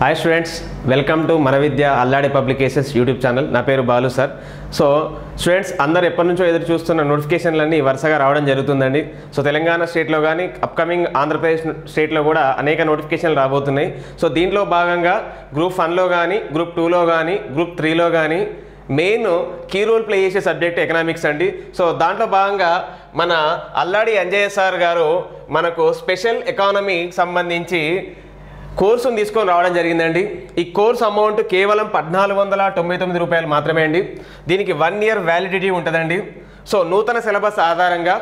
hi students welcome to మన Vidya Alladi publications YouTube channel నా పేరు బాలు సార్ సో స్టూడెంట్స్ అందరు ఎప్పటి నుంచో ఎదురు చూస్తున్న నోటిఫికేషన్లన్నీ వరుసగా రావడం జరుగుతుందండి సో తెలంగాణ స్టేట్లో కానీ అప్కమింగ్ ఆంధ్రప్రదేశ్ స్టేట్లో కూడా అనేక నోటిఫికేషన్లు రాబోతున్నాయి సో దీంట్లో భాగంగా గ్రూప్ వన్లో కానీ గ్రూప్ టూలో కానీ గ్రూప్ త్రీలో కానీ మెయిన్ కీ రోల్ ప్లే చేసే సబ్జెక్ట్ ఎకనామిక్స్ అండి సో దాంట్లో భాగంగా మన అల్లాడి అంజయ్య సార్ గారు మనకు స్పెషల్ ఎకానమీకి సంబంధించి కోర్సును తీసుకొని రావడం జరిగిందండి ఈ కోర్స్ అమౌంట్ కేవలం పద్నాలుగు వందల తొంభై తొమ్మిది రూపాయలు మాత్రమే అండి దీనికి వన్ ఇయర్ వ్యాలిడిటీ ఉంటుందండి సో నూతన సిలబస్ ఆధారంగా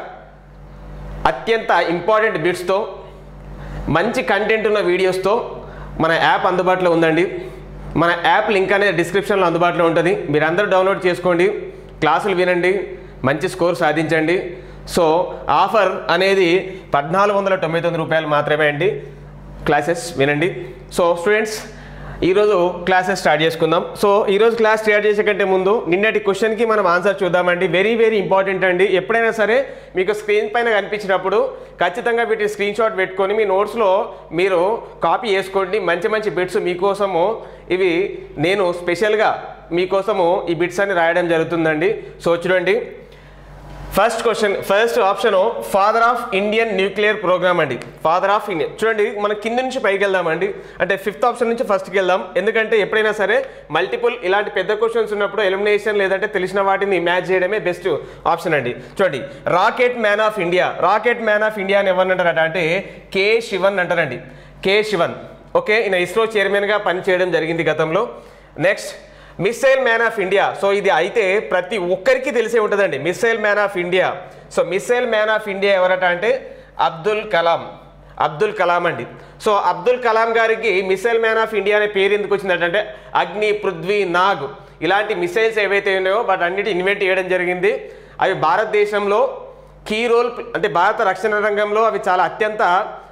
అత్యంత ఇంపార్టెంట్ బిట్స్తో మంచి కంటెంట్ ఉన్న వీడియోస్తో మన యాప్ అందుబాటులో ఉందండి మన యాప్ లింక్ అనేది డిస్క్రిప్షన్లో అందుబాటులో ఉంటుంది మీరందరూ డౌన్లోడ్ చేసుకోండి క్లాసులు వినండి మంచి స్కోర్ సాధించండి సో ఆఫర్ అనేది పద్నాలుగు వందల తొంభై తొమ్మిది రూపాయలు మాత్రమే అండి క్లాసెస్ వినండి సో స్టూడెంట్స్ ఈరోజు క్లాసెస్ స్టార్ట్ చేసుకుందాం సో ఈరోజు క్లాస్ స్టార్ట్ చేసే కంటే ముందు నిన్నటి క్వశ్చన్కి మనం ఆన్సర్ చూద్దామండి వెరీ వెరీ ఇంపార్టెంట్ అండి ఎప్పుడైనా సరే మీకు స్క్రీన్ పైన కనిపించినప్పుడు ఖచ్చితంగా వీటి స్క్రీన్ షాట్ పెట్టుకొని మీ నోట్స్లో మీరు కాపీ చేసుకోండి మంచి మంచి బిట్స్ మీకోసము ఇవి నేను స్పెషల్గా మీకోసము ఈ బిట్స్ అని రాయడం జరుగుతుందండి సో చూడండి first question first option father of Indian nuclear programme అండి ఫాదర్ ఆఫ్ ఇండియన్ చూడండి మనం కింద నుంచి పైకి వెళ్దామండి అంటే ఫిఫ్త్ ఆప్షన్ నుంచి ఫస్ట్కి వెళ్దాం ఎందుకంటే ఎప్పుడైనా సరే మల్టిపుల్ ఇలాంటి పెద్ద క్వశ్చన్స్ ఉన్నప్పుడు ఎలిమినేషన్ లేదంటే తెలిసిన వాటిని మ్యాచ్ చేయడమే బెస్ట్ ఆప్షన్ అండి చూడండి rocket man of India rocket man of India అని ఎవరిని అంటారట అంటే కే శివన్ అంటారండి కే శివన్ ఓకే ఈయన ఇస్రో చైర్మన్గా పనిచేయడం జరిగింది గతంలో next missile man of India so ఇది అయితే ప్రతి ఒక్కరికి తెలిసే ఉంటుందండి missile man of India so missile man of India ఎవరట అంటే అబ్దుల్ కలాం అబ్దుల్ కలాం అండి సో అబ్దుల్ కలాం గారికి మిసైల్ మ్యాన్ ఆఫ్ ఇండియా అనే పేరు ఎందుకు వచ్చిందంటే అగ్ని పృథ్వీ నాగ్ ఇలాంటి మిసైల్స్ ఏవైతే ఉన్నాయో వాటి అన్నిటి ఇన్వెంట్ చేయడం జరిగింది అవి భారతదేశంలో కీ రోల్ అంటే భారత రక్షణ రంగంలో అవి చాలా అత్యంత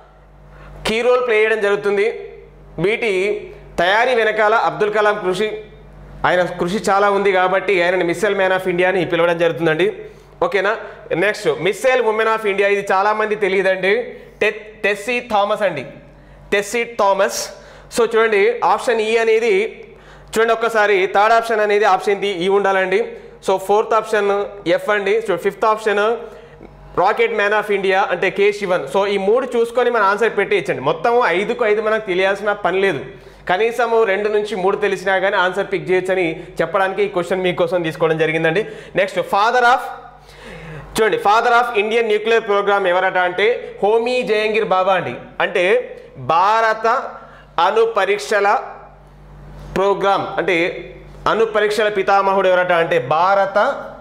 కీ రోల్ ప్లే చేయడం జరుగుతుంది వీటి తయారీ వెనకాల అబ్దుల్ కలాం కృషి ఆయన కృషి చాలా ఉంది కాబట్టి ఆయన మిస్సైల్ మ్యాన్ ఆఫ్ ఇండియా అని పిలవడం జరుగుతుందండి ఓకేనా next missile women of India ఇది చాలామంది తెలియదండి టె టెస్సీ థామస్ అండి టెస్సీ థామస్ సో చూడండి ఆప్షన్ ఈ అనేది చూడండి ఒక్కసారి థర్డ్ ఆప్షన్ అనేది ఆప్షన్ ఈ ఉండాలండి సో ఫోర్త్ ఆప్షన్ ఎఫ్ అండి so fifth option rocket man of India అంటే కే శివన్ సో ఈ మూడు చూసుకొని మన ఆన్సర్ పెట్టి ఇచ్చండి మొత్తం ఐదుకు ఐదు మనకు తెలియాల్సిన పని లేదు కనీసము రెండు నుంచి మూడు తెలిసినా కానీ ఆన్సర్ పిక్ చేయొచ్చని చెప్పడానికి ఈ క్వశ్చన్ మీకోసం తీసుకోవడం జరిగిందండి నెక్స్ట్ ఫాదర్ ఆఫ్ చూడండి father of Indian nuclear programme ఎవరట అంటే హోమీ జయంగిర్ బాబా అండి అంటే భారత అణు పరీక్షల ప్రోగ్రామ్ అంటే అణు పరీక్షల పితామహుడు ఎవరట అంటే భారత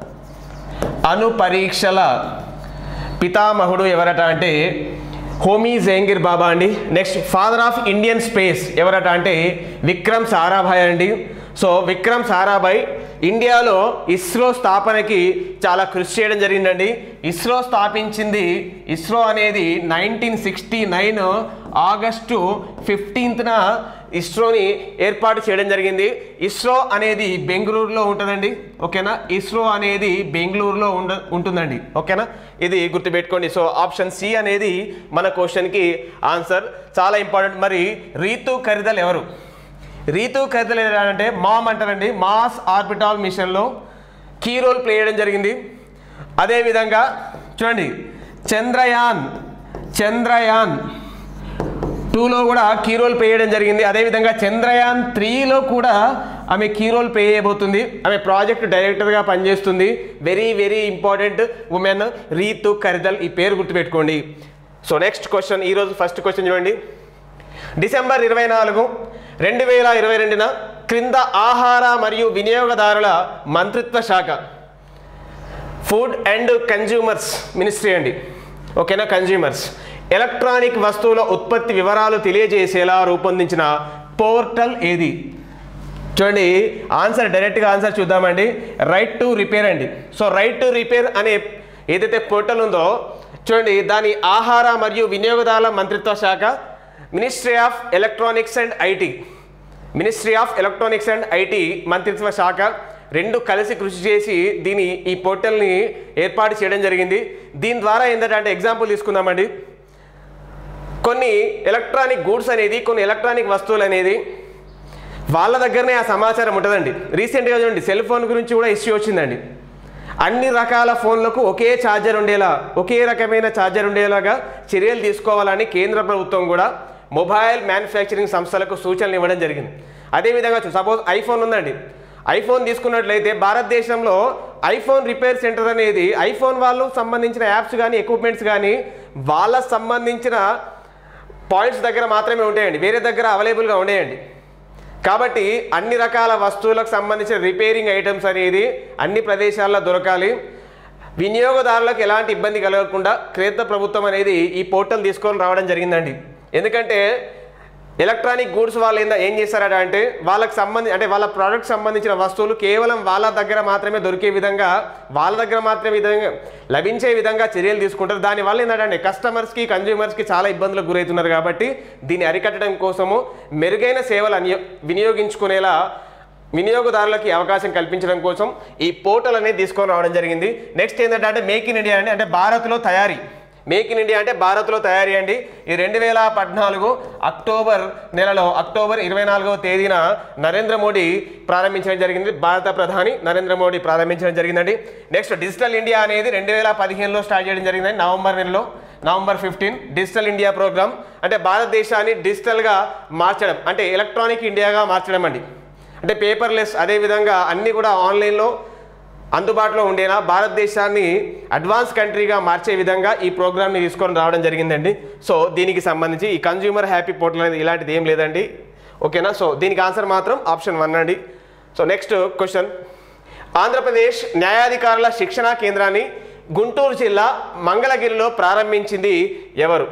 అణు పరీక్షల పితామహుడు ఎవరట అంటే హోమీ జయంగిర్ బాబా అండి next father of Indian space ఎవరట అంటే విక్రమ్ సారాభాయ్ అండి సో విక్రమ్ సారాభాయ్ ఇండియాలో ఇస్రో స్థాపనకి చాలా కృషి చేయడం జరిగిందండి ఇస్రో స్థాపించింది ఇస్రో అనేది నైన్టీన్ సిక్స్టీ నైన్ ఆగస్టు ఫిఫ్టీన్త్న ఇస్రోని ఏర్పాటు చేయడం జరిగింది ఇస్రో అనేది బెంగళూరులో ఉంటుందండి ఓకేనా ఇస్రో అనేది బెంగళూరులో ఉండ ఉంటుందండి ఓకేనా ఇది గుర్తుపెట్టుకోండి సో ఆప్షన్ సి అనేది మన క్వశ్చన్కి ఆన్సర్ చాలా ఇంపార్టెంట్ మరి రీతు ఖరీదలు ఎవరు రీతు ఖరీదలు అంటే మామ్ అంటారండి మాస్ ఆర్బిటాల్ మిషన్లో కీ రోల్ ప్లే చేయడం జరిగింది అదేవిధంగా చూడండి చంద్రయాన్ చంద్రయాన్ టూలో కూడా కీ రోల్ ప్లే చేయడం జరిగింది అదేవిధంగా చంద్రయాన్ త్రీలో కూడా ఆమె కీ రోల్ ప్లే చేయబోతుంది ఆమె ప్రాజెక్ట్ డైరెక్టర్గా పనిచేస్తుంది very very important women Ritu Karidhal ఈ పేరు గుర్తుపెట్టుకోండి సో నెక్స్ట్ క్వశ్చన్ ఈరోజు ఫస్ట్ క్వశ్చన్ చూడండి డిసెంబర్ ఇరవై నాలుగు రెండు వేల ఇరవై రెండున క్రింద ఆహార మరియు వినియోగదారుల మంత్రిత్వ శాఖ ఫుడ్ అండ్ కన్జ్యూమర్స్ మినిస్ట్రీ అండి ఓకేనా కన్జ్యూమర్స్ ఎలక్ట్రానిక్ వస్తువుల ఉత్పత్తి వివరాలు తెలియజేసేలా రూపొందించిన పోర్టల్ ఏది చూడండి ఆన్సర్ డైరెక్ట్గా ఆన్సర్ చూద్దామండి రైట్ టు రిపేర్ అండి సో రైట్ టు రిపేర్ అనే ఏదైతే పోర్టల్ ఉందో చూడండి దాని ఆహార మరియు వినియోగదారుల మంత్రిత్వ శాఖ ministry of electronics and IT ministry of electronics and IT మంత్రిత్వ శాఖ రెండు కలిసి కృషి చేసి దీని ఈ పోర్టల్ని ఏర్పాటు చేయడం జరిగింది దీని ద్వారా ఏంటంటే ఎగ్జాంపుల్ తీసుకుందామండి కొన్ని ఎలక్ట్రానిక్ గూడ్స్ అనేది కొన్ని ఎలక్ట్రానిక్ వస్తువులు అనేది వాళ్ళ దగ్గరనే ఆ సమాచారం ఉంటుందండి రీసెంట్గా చూడండి సెల్ ఫోన్ గురించి కూడా ఇష్యూ వచ్చిందండి అన్ని రకాల ఫోన్లకు ఒకే ఛార్జర్ ఉండేలా ఒకే రకమైన ఛార్జర్ ఉండేలాగా చర్యలు తీసుకోవాలని కేంద్ర ప్రభుత్వం కూడా మొబైల్ మ్యానుఫ్యాక్చరింగ్ సంస్థలకు సూచనలు ఇవ్వడం జరిగింది అదేవిధంగా సపోజ్ ఐఫోన్ ఉందండి ఐఫోన్ తీసుకున్నట్లయితే భారతదేశంలో ఐఫోన్ రిపేర్ సెంటర్ అనేది ఐఫోన్ వాళ్ళు సంబంధించిన యాప్స్ కానీ ఎక్విప్మెంట్స్ కానీ వాళ్ళకు సంబంధించిన పాయింట్స్ దగ్గర మాత్రమే ఉంటాయండి వేరే దగ్గర అవైలబుల్గా ఉండేయండి కాబట్టి అన్ని రకాల వస్తువులకు సంబంధించిన రిపేరింగ్ ఐటమ్స్ అనేది అన్ని ప్రదేశాల్లో దొరకాలి వినియోగదారులకు ఎలాంటి ఇబ్బంది కలగకుండా కేంద్ర ప్రభుత్వం అనేది ఈ పోర్టల్ తీసుకొని రావడం జరిగిందండి ఎందుకంటే ఎలక్ట్రానిక్ గూడ్స్ వాళ్ళు ఏందా ఏం చేస్తారట అంటే వాళ్ళకి సంబంధించి అంటే వాళ్ళ ప్రోడక్ట్ సంబంధించిన వస్తువులు కేవలం వాళ్ళ దగ్గర మాత్రమే దొరికే విధంగా వాళ్ళ దగ్గర మాత్రమే విధంగా లభించే విధంగా చర్యలు తీసుకుంటారు దానివల్ల ఏంటంటే కస్టమర్స్కి కన్జ్యూమర్స్కి చాలా ఇబ్బందులకు గురవుతున్నారు కాబట్టి దీన్ని అరికట్టడం కోసము మెరుగైన సేవలు అనియో వినియోగించుకునేలా వినియోగదారులకి అవకాశం కల్పించడం కోసం ఈ పోర్టల్ అనేది తీసుకొని రావడం జరిగింది నెక్స్ట్ ఏంటంటే మేక్ ఇన్ ఇండియా అండి అంటే భారత్లో తయారీ మేక్ ఇన్ ఇండియా అంటే భారత్లో తయారీ అండి ఈ రెండు వేల పద్నాలుగు అక్టోబర్ నెలలో అక్టోబర్ ఇరవై నాలుగవ తేదీన నరేంద్ర మోడీ ప్రారంభించడం జరిగింది భారత ప్రధాని నరేంద్ర మోడీ ప్రారంభించడం జరిగిందండి నెక్స్ట్ డిజిటల్ ఇండియా అనేది రెండు వేల పదిహేనులో స్టార్ట్ చేయడం జరిగిందండి నవంబర్ నెలలో November fifteen digital India programme అంటే భారతదేశాన్ని డిజిటల్గా మార్చడం అంటే ఎలక్ట్రానిక్ ఇండియాగా మార్చడం అండి అంటే పేపర్లెస్ అదేవిధంగా అన్నీ కూడా ఆన్లైన్లో అందుబాటులో ఉండేలా భారతదేశాన్ని అడ్వాన్స్ కంట్రీగా మార్చే విధంగా ఈ ప్రోగ్రామ్ని తీసుకొని రావడం జరిగిందండి సో దీనికి సంబంధించి ఈ కన్జ్యూమర్ హ్యాపీ పోర్టల్ అనేది ఇలాంటిది ఏం లేదండి ఓకేనా సో దీనికి ఆన్సర్ మాత్రం ఆప్షన్ వన్ అండి సో నెక్స్ట్ క్వశ్చన్ ఆంధ్రప్రదేశ్ న్యాయాధికారుల శిక్షణా కేంద్రాన్ని గుంటూరు జిల్లా మంగళగిరిలో ప్రారంభించింది ఎవరు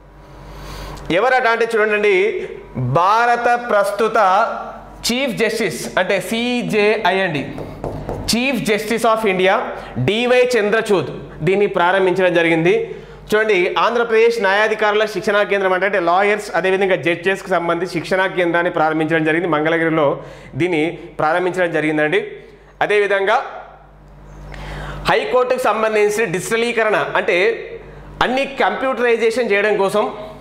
ఎవరట అంటే చూడండి భారత ప్రస్తుత చీఫ్ జస్టిస్ అంటే సిజేఐ అండి chief justice of India D Y Chandrachud దీన్ని ప్రారంభించడం జరిగింది చూడండి ఆంధ్రప్రదేశ్ న్యాయాధికారుల శిక్షణా కేంద్రం అంటే అంటే లాయర్స్ అదేవిధంగా జడ్జెస్కి సంబంధించి శిక్షణా కేంద్రాన్ని ప్రారంభించడం జరిగింది మంగళగిరిలో దీన్ని ప్రారంభించడం జరిగిందండి అదేవిధంగా హైకోర్టుకు సంబంధించిన డిజిటలీకరణ అంటే అన్ని కంప్యూటరైజేషన్ చేయడం కోసం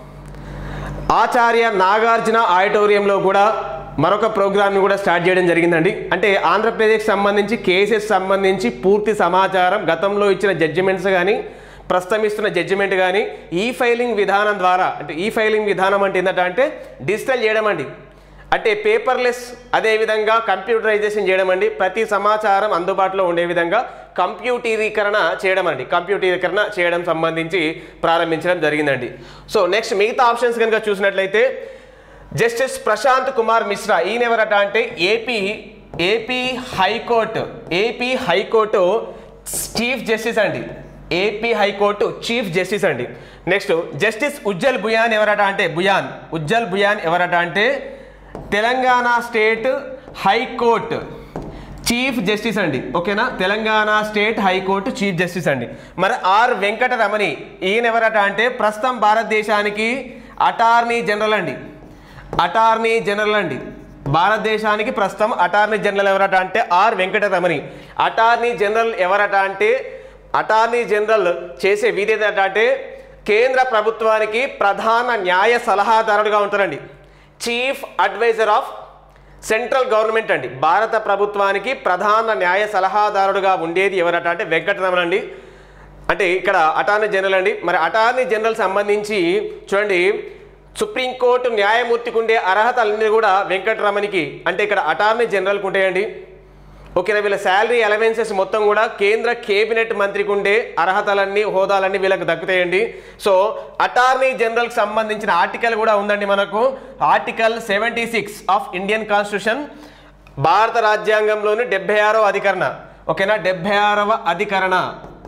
ఆచార్య నాగార్జున ఆడిటోరియంలో కూడా మరొక ప్రోగ్రామ్ని కూడా స్టార్ట్ చేయడం జరిగిందండి అంటే ఆంధ్రప్రదేశ్ సంబంధించి కేసెస్ సంబంధించి పూర్తి సమాచారం గతంలో ఇచ్చిన జడ్జిమెంట్స్ కానీ ప్రస్తుతం ఇస్తున్న జడ్జిమెంట్ కానీ ఈ ఫైలింగ్ విధానం ద్వారా అంటే ఈ ఫైలింగ్ విధానం అంటే ఏంటంటే అంటే డిజిటల్ చేయడం అండి అంటే పేపర్లెస్ అదేవిధంగా కంప్యూటరైజేషన్ చేయడం అండి ప్రతి సమాచారం అందుబాటులో ఉండే విధంగా కంప్యూటరీకరణ చేయడం అండి కంప్యూటరీకరణ చేయడం సంబంధించి ప్రారంభించడం జరిగిందండి సో నెక్స్ట్ మిగతా ఆప్షన్స్ కనుక చూసినట్లయితే జస్టిస్ ప్రశాంత్ కుమార్ మిశ్రా ఈయన ఎవరట అంటే AP AP high court AP high court chief justice అండి ఏపీ హైకోర్టు చీఫ్ జస్టిస్ అండి నెక్స్ట్ జస్టిస్ ఉజ్జల్ బుయాన్ ఎవరట అంటే బుయాన్ ఉజ్జల్ బుయాన్ ఎవరట అంటే Telangana state high court chief justice అండి ఓకేనా Telangana state high court chief justice అండి మరి ఆర్ వెంకటరమణి ఈయన ఎవరట అంటే ప్రస్తుతం భారతదేశానికి అటార్నీ జనరల్ అండి అటార్నీ జనరల్ అండి భారతదేశానికి ప్రస్తుతం అటార్నీ జనరల్ ఎవరట అంటే ఆర్ వెంకటరమణి అటార్నీ జనరల్ ఎవరట అంటే అటార్నీ జనరల్ చేసే విధి ఏంటంటే అంటే కేంద్ర ప్రభుత్వానికి ప్రధాన న్యాయ సలహాదారుడుగా ఉంటారండి chief advisor of central government అండి భారత ప్రభుత్వానికి ప్రధాన న్యాయ సలహాదారుడుగా ఉండేది ఎవరట అంటే వెంకటరమణ అండి అంటే ఇక్కడ అటార్నీ జనరల్ అండి మరి అటార్నీ జనరల్ సంబంధించి చూడండి సుప్రీంకోర్టు న్యాయమూర్తికి ఉండే అర్హతలన్నీ కూడా వెంకటరమణికి అంటే ఇక్కడ అటార్నీ జనరల్కి ఉంటాయండి ఓకేనా వీళ్ళ శాలరీ అలవెన్సెస్ మొత్తం కూడా కేంద్ర కేబినెట్ మంత్రికి ఉండే అర్హతలన్నీ హోదాలన్నీ వీళ్ళకి దక్కుతాయండి సో అటార్నీ జనరల్కి సంబంధించిన ఆర్టికల్ కూడా ఉందండి మనకు article seventy six of Indian constitution భారత రాజ్యాంగంలోని డెబ్బై ఆరవ అధికరణ ఓకేనా డెబ్బై ఆరవ అధికరణ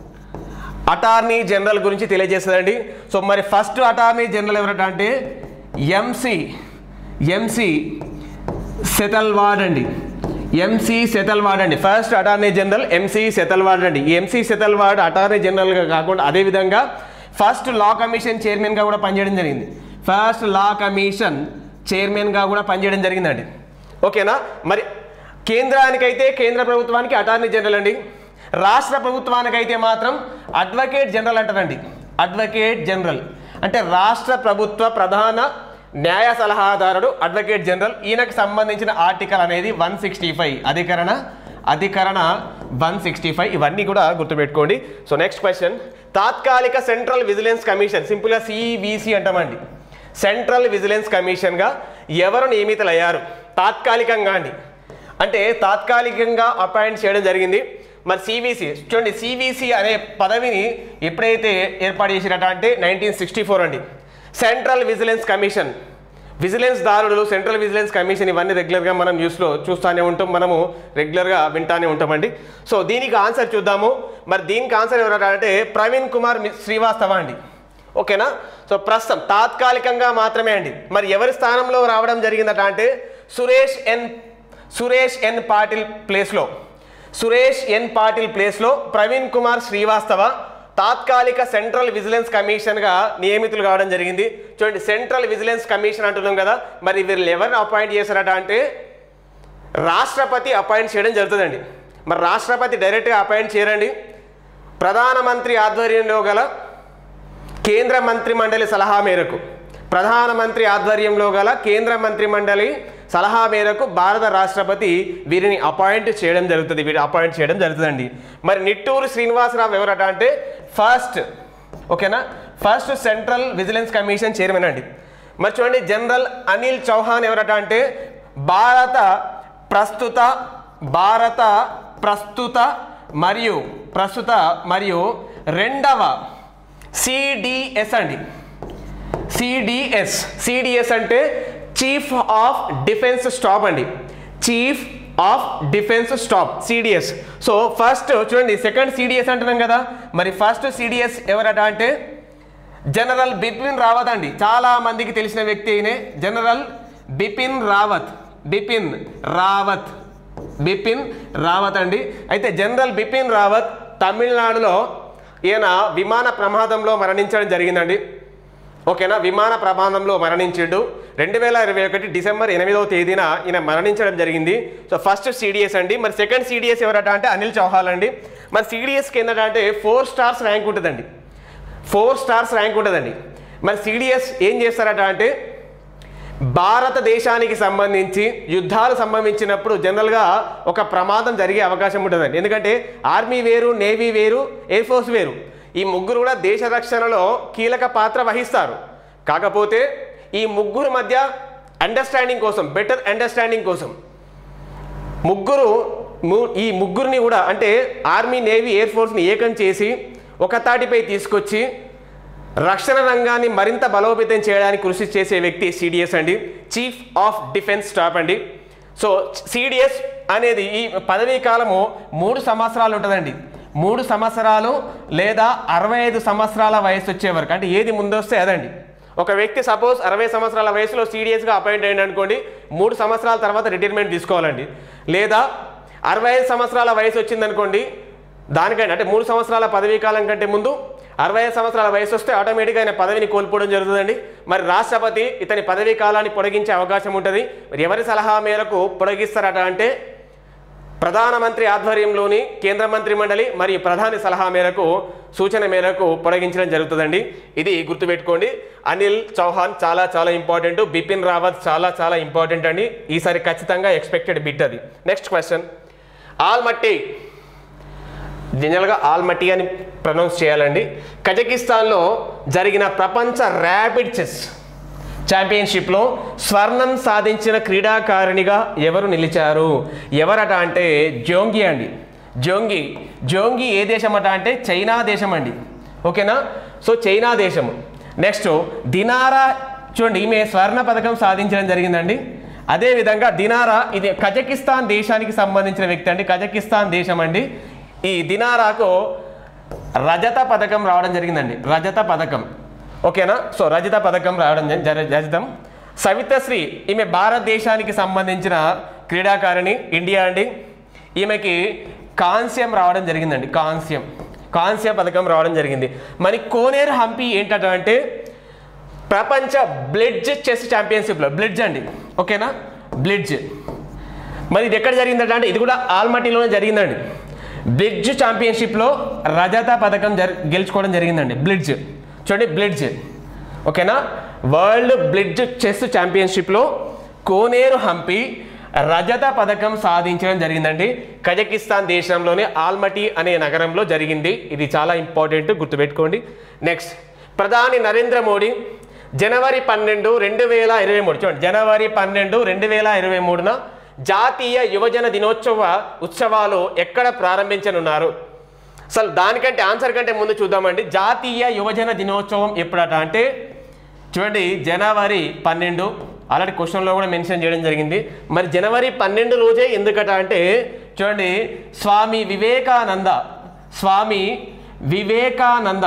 అటార్నీ జనరల్ గురించి తెలియజేస్తుందండి సో మరి ఫస్ట్ అటార్నీ జనరల్ ఎవరట అంటే ఎంసి ఎంసి సెతల్వాడ్ అండి ఎంసీ సెతల్వాడ్ అండి first attorney general M C Setalvad అండి ఈ ఎంసీ సెతల్వాడ్ అటార్నీ జనరల్గా కాకుండా అదేవిధంగా ఫస్ట్ లా కమిషన్ చైర్మన్గా కూడా పనిచేయడం జరిగింది ఫస్ట్ లా కమిషన్ చైర్మన్గా కూడా పనిచేయడం జరిగిందండి ఓకేనా మరి కేంద్రానికైతే కేంద్ర ప్రభుత్వానికి అటార్నీ జనరల్ అండి రాష్ట్ర ప్రభుత్వానికైతే మాత్రం అడ్వకేట్ జనరల్ అంటారండి అడ్వకేట్ జనరల్ అంటే రాష్ట్ర ప్రభుత్వ ప్రధాన న్యాయ సలహాదారుడు అడ్వకేట్ జనరల్ ఈయనకు సంబంధించిన ఆర్టికల్ అనేది వన్ సిక్స్టీ ఫైవ్ అధికరణ అధికరణ వన్ సిక్స్టీ ఫైవ్ ఇవన్నీ కూడా గుర్తుపెట్టుకోండి సో నెక్స్ట్ క్వశ్చన్ తాత్కాలిక సెంట్రల్ విజిలెన్స్ కమిషన్ సింపుల్గా సివిసి అంటామండి సెంట్రల్ విజిలెన్స్ కమిషన్గా ఎవరు నియమితులయ్యారు తాత్కాలికంగా అండి అంటే తాత్కాలికంగా అపాయింట్ చేయడం జరిగింది మరి సివిసి చూడండి సివిసి అనే పదవిని ఎప్పుడైతే ఏర్పాటు చేసినట్ట అంటే నైన్టీన్ సిక్స్టీ ఫోర్ అండి సెంట్రల్ విజిలెన్స్ కమిషన్ విజిలెన్స్ దారులు సెంట్రల్ విజిలెన్స్ కమిషన్ ఇవన్నీ రెగ్యులర్గా మనం న్యూస్లో చూస్తూనే ఉంటాం మనము రెగ్యులర్గా వింటానే ఉంటామండి సో దీనికి ఆన్సర్ చూద్దాము మరి దీనికి ఆన్సర్ ఎవరంటే ప్రవీణ్ కుమార్ మి- శ్రీవాస్తవ అండి ఓకేనా సో ప్రస్తుతం తాత్కాలికంగా మాత్రమే అండి మరి ఎవరి స్థానంలో రావడం జరిగిందట అంటే సురేష్ ఎన్ సురేష్ ఎన్ పాటిల్ ప్లేస్లో సురేష్ ఎన్ పాటిల్ ప్లేస్లో ప్రవీణ్ కుమార్ శ్రీవాస్తవ తాత్కాలిక సెంట్రల్ విజిలెన్స్ కమిషన్గా నియమితులు కావడం జరిగింది చూడండి సెంట్రల్ విజిలెన్స్ కమిషన్ అంటున్నాం కదా మరి వీళ్ళు ఎవరిని అపాయింట్ చేశారట అంటే రాష్ట్రపతి అపాయింట్ చేయడం జరుగుతుందండి మరి రాష్ట్రపతి డైరెక్ట్గా అపాయింట్ చేయరండి ప్రధానమంత్రి ఆధ్వర్యంలో గల కేంద్ర మంత్రి మండలి సలహా మేరకు ప్రధానమంత్రి ఆధ్వర్యంలో గల కేంద్ర మంత్రి మండలి సలహా మేరకు భారత రాష్ట్రపతి వీరిని అపాయింట్ చేయడం జరుగుతుంది వీరు అపాయింట్ చేయడం జరుగుతుందండి మరి నిట్టూరు శ్రీనివాసరావు ఎవరట అంటే ఫస్ట్ ఓకేనా first central vigilance commission chairman అండి మరి చూడండి జనరల్ అనిల్ చౌహాన్ ఎవరట అంటే భారత ప్రస్తుత భారత ప్రస్తుత మరియు ప్రస్తుత మరియు రెండవ సిడిఎస్ అండి సిడిఎస్ సిడిఎస్ అంటే చీఫ్ ఆఫ్ డిఫెన్స్ స్టాఫ్ అండి chief of defence staff CDS so first చూడండి సెకండ్ సిడిఎస్ అంటున్నాం కదా మరి ఫస్ట్ సిడిఎస్ ఎవరట అంటే జనరల్ బిపిన్ రావత్ అండి చాలా మందికి తెలిసిన వ్యక్తి అయినే జనరల్ బిపిన్ రావత్ బిపిన్ రావత్ బిపిన్ రావత్ అండి అయితే జనరల్ బిపిన్ రావత్ తమిళనాడులో ఈయన విమాన ప్రమాదంలో మరణించడం జరిగిందండి ఓకేనా విమాన ప్రమాదంలో మరణించిండు రెండు వేల ఇరవై ఒకటి డిసెంబర్ ఎనిమిదవ తేదీన ఈయన మరణించడం జరిగింది సో ఫస్ట్ సిడిఎస్ అండి మరి సెకండ్ సిడిఎస్ ఎవరట అంటే అనిల్ చౌహాల్ అండి మరి సిడిఎస్కి ఏంటంటే అంటే ఫోర్ స్టార్స్ ర్యాంక్ ఉంటుందండి ఫోర్ స్టార్స్ ర్యాంక్ ఉంటుందండి మరి సిడిఎస్ ఏం చేస్తారట అంటే భారతదేశానికి సంబంధించి యుద్ధాలు సంభవించినప్పుడు జనరల్గా ఒక ప్రమాదం జరిగే అవకాశం ఉంటుందండి ఎందుకంటే ఆర్మీ వేరు నేవీ వేరు ఎయిర్ ఫోర్స్ వేరు ఈ ముగ్గురు కూడా దేశ రక్షణలో కీలక పాత్ర వహిస్తారు కాకపోతే ఈ ముగ్గురు మధ్య అండర్స్టాండింగ్ కోసం బెటర్ అండర్స్టాండింగ్ కోసం ముగ్గురు ము- ఈ ముగ్గురిని కూడా అంటే ఆర్మీ నేవీ ఎయిర్ ఫోర్స్ని ఏకం చేసి ఒక తాటిపై తీసుకొచ్చి రక్షణ రంగాన్ని మరింత బలోపేతం చేయడానికి కృషి చేసే వ్యక్తి సిడిఎస్ అండి చీఫ్ ఆఫ్ డిఫెన్స్ స్టాఫ్ అండి సో సిడిఎస్ అనేది ఈ పదవీ కాలము మూడు సంవత్సరాలు ఉంటుందండి మూడు సంవత్సరాలు లేదా అరవై ఐదు సంవత్సరాల వయసు వచ్చే వరకు అంటే ఏది ముందొస్తే అదండి ఒక వ్యక్తి సపోజ్ అరవై సంవత్సరాల వయసులో సీరియస్గా అపాయింట్ అయ్యింది అనుకోండి మూడు సంవత్సరాల తర్వాత రిటైర్మెంట్ తీసుకోవాలండి లేదా అరవై ఐదు సంవత్సరాల వయసు వచ్చిందనుకోండి దానికంటే అంటే మూడు సంవత్సరాల పదవీ కాలం కంటే ముందు అరవై ఐదు సంవత్సరాల వయసు వస్తే ఆటోమేటిక్గా ఆయన పదవిని కోల్పోవడం జరుగుతుందండి మరి రాష్ట్రపతి ఇతని పదవీ కాలాన్ని పొడిగించే అవకాశం ఉంటుంది మరి ఎవరి సలహా మేరకు పొడిగిస్తారట అంటే ప్రధానమంత్రి ఆధ్వర్యంలోని కేంద్ర మంత్రి మండలి మరియు ప్రధాని సలహా మేరకు సూచన మేరకు పొడిగించడం జరుగుతుందండి ఇది గుర్తుపెట్టుకోండి అనిల్ చౌహాన్ చాలా చాలా ఇంపార్టెంట్ బిపిన్ రావత్ చాలా చాలా ఇంపార్టెంట్ అండి ఈసారి ఖచ్చితంగా ఎక్స్పెక్టెడ్ బిట్ అది నెక్స్ట్ క్వశ్చన్ ఆల్మట్టి జనరల్గా ఆల్మట్టి అని ప్రొనౌన్స్ చేయాలండి కజకిస్తాన్లో జరిగిన ప్రపంచ ర్యాపిడ్ చెస్ ఛాంపియన్షిప్లో స్వర్ణం సాధించిన క్రీడాకారిణిగా ఎవరు నిలిచారు ఎవరట అంటే జోంగి అండి జోంగి జోంగి ఏ దేశం అట అంటే చైనా దేశం అండి ఓకేనా సో చైనా దేశము నెక్స్ట్ దినారా చూడండి ఈమె స్వర్ణ పథకం సాధించడం జరిగిందండి అదేవిధంగా దినారా ఇది కజకిస్తాన్ దేశానికి సంబంధించిన వ్యక్తి అండి కజకిస్తాన్ దేశం అండి ఈ దినారాకు రజత పథకం రావడం జరిగిందండి రజత పథకం ఓకేనా సో రజత పథకం రావడం జరి- జరి- రజతం సవితశ్రీ ఈమె భారతదేశానికి సంబంధించిన క్రీడాకారిణి ఇండియా అండి ఈమెకి కాంస్యం రావడం జరిగిందండి కాంస్యం కాంస్య పథకం రావడం జరిగింది మరి కోనేరు హంపి ఏంటంటే అంటే ప్రపంచ బ్లిడ్జ్ చెస్ ఛాంపియన్షిప్లో బ్లిడ్జ్ అండి ఓకేనా బ్లిడ్జ్ మరి ఇది ఎక్కడ జరిగిందంటే అంటే ఇది కూడా ఆల్మటీలోనే జరిగిందండి బ్లిడ్జ్ ఛాంపియన్షిప్లో రజత పథకం జరి గెలుచుకోవడం జరిగిందండి బ్లిడ్జ్ చూడండి బ్లిడ్జ్ ఓకేనా వరల్డ్ బ్లిడ్జ్ చెస్ ఛాంపియన్షిప్లో కోనేరు హంపి రజత పథకం సాధించడం జరిగిందండి కజకిస్తాన్ దేశంలోని ఆల్మటీ అనే నగరంలో జరిగింది ఇది చాలా ఇంపార్టెంట్ గుర్తుపెట్టుకోండి నెక్స్ట్ ప్రధాని నరేంద్ర మోడీ జనవరి పన్నెండు రెండు వేల ఇరవై మూడు చూడండి జనవరి పన్నెండు రెండు వేల ఇరవై మూడున జాతీయ యువజన దినోత్సవ ఉత్సవాలు ఎక్కడ ప్రారంభించనున్నారు అసలు దానికంటే ఆన్సర్ కంటే ముందు చూద్దామండి జాతీయ యువజన దినోత్సవం ఎప్పుడట అంటే చూడండి జనవరి పన్నెండు అలాంటి క్వశ్చన్లో కూడా మెన్షన్ చేయడం జరిగింది మరి జనవరి పన్నెండు రోజే ఎందుకట అంటే చూడండి స్వామి వివేకానంద స్వామి వివేకానంద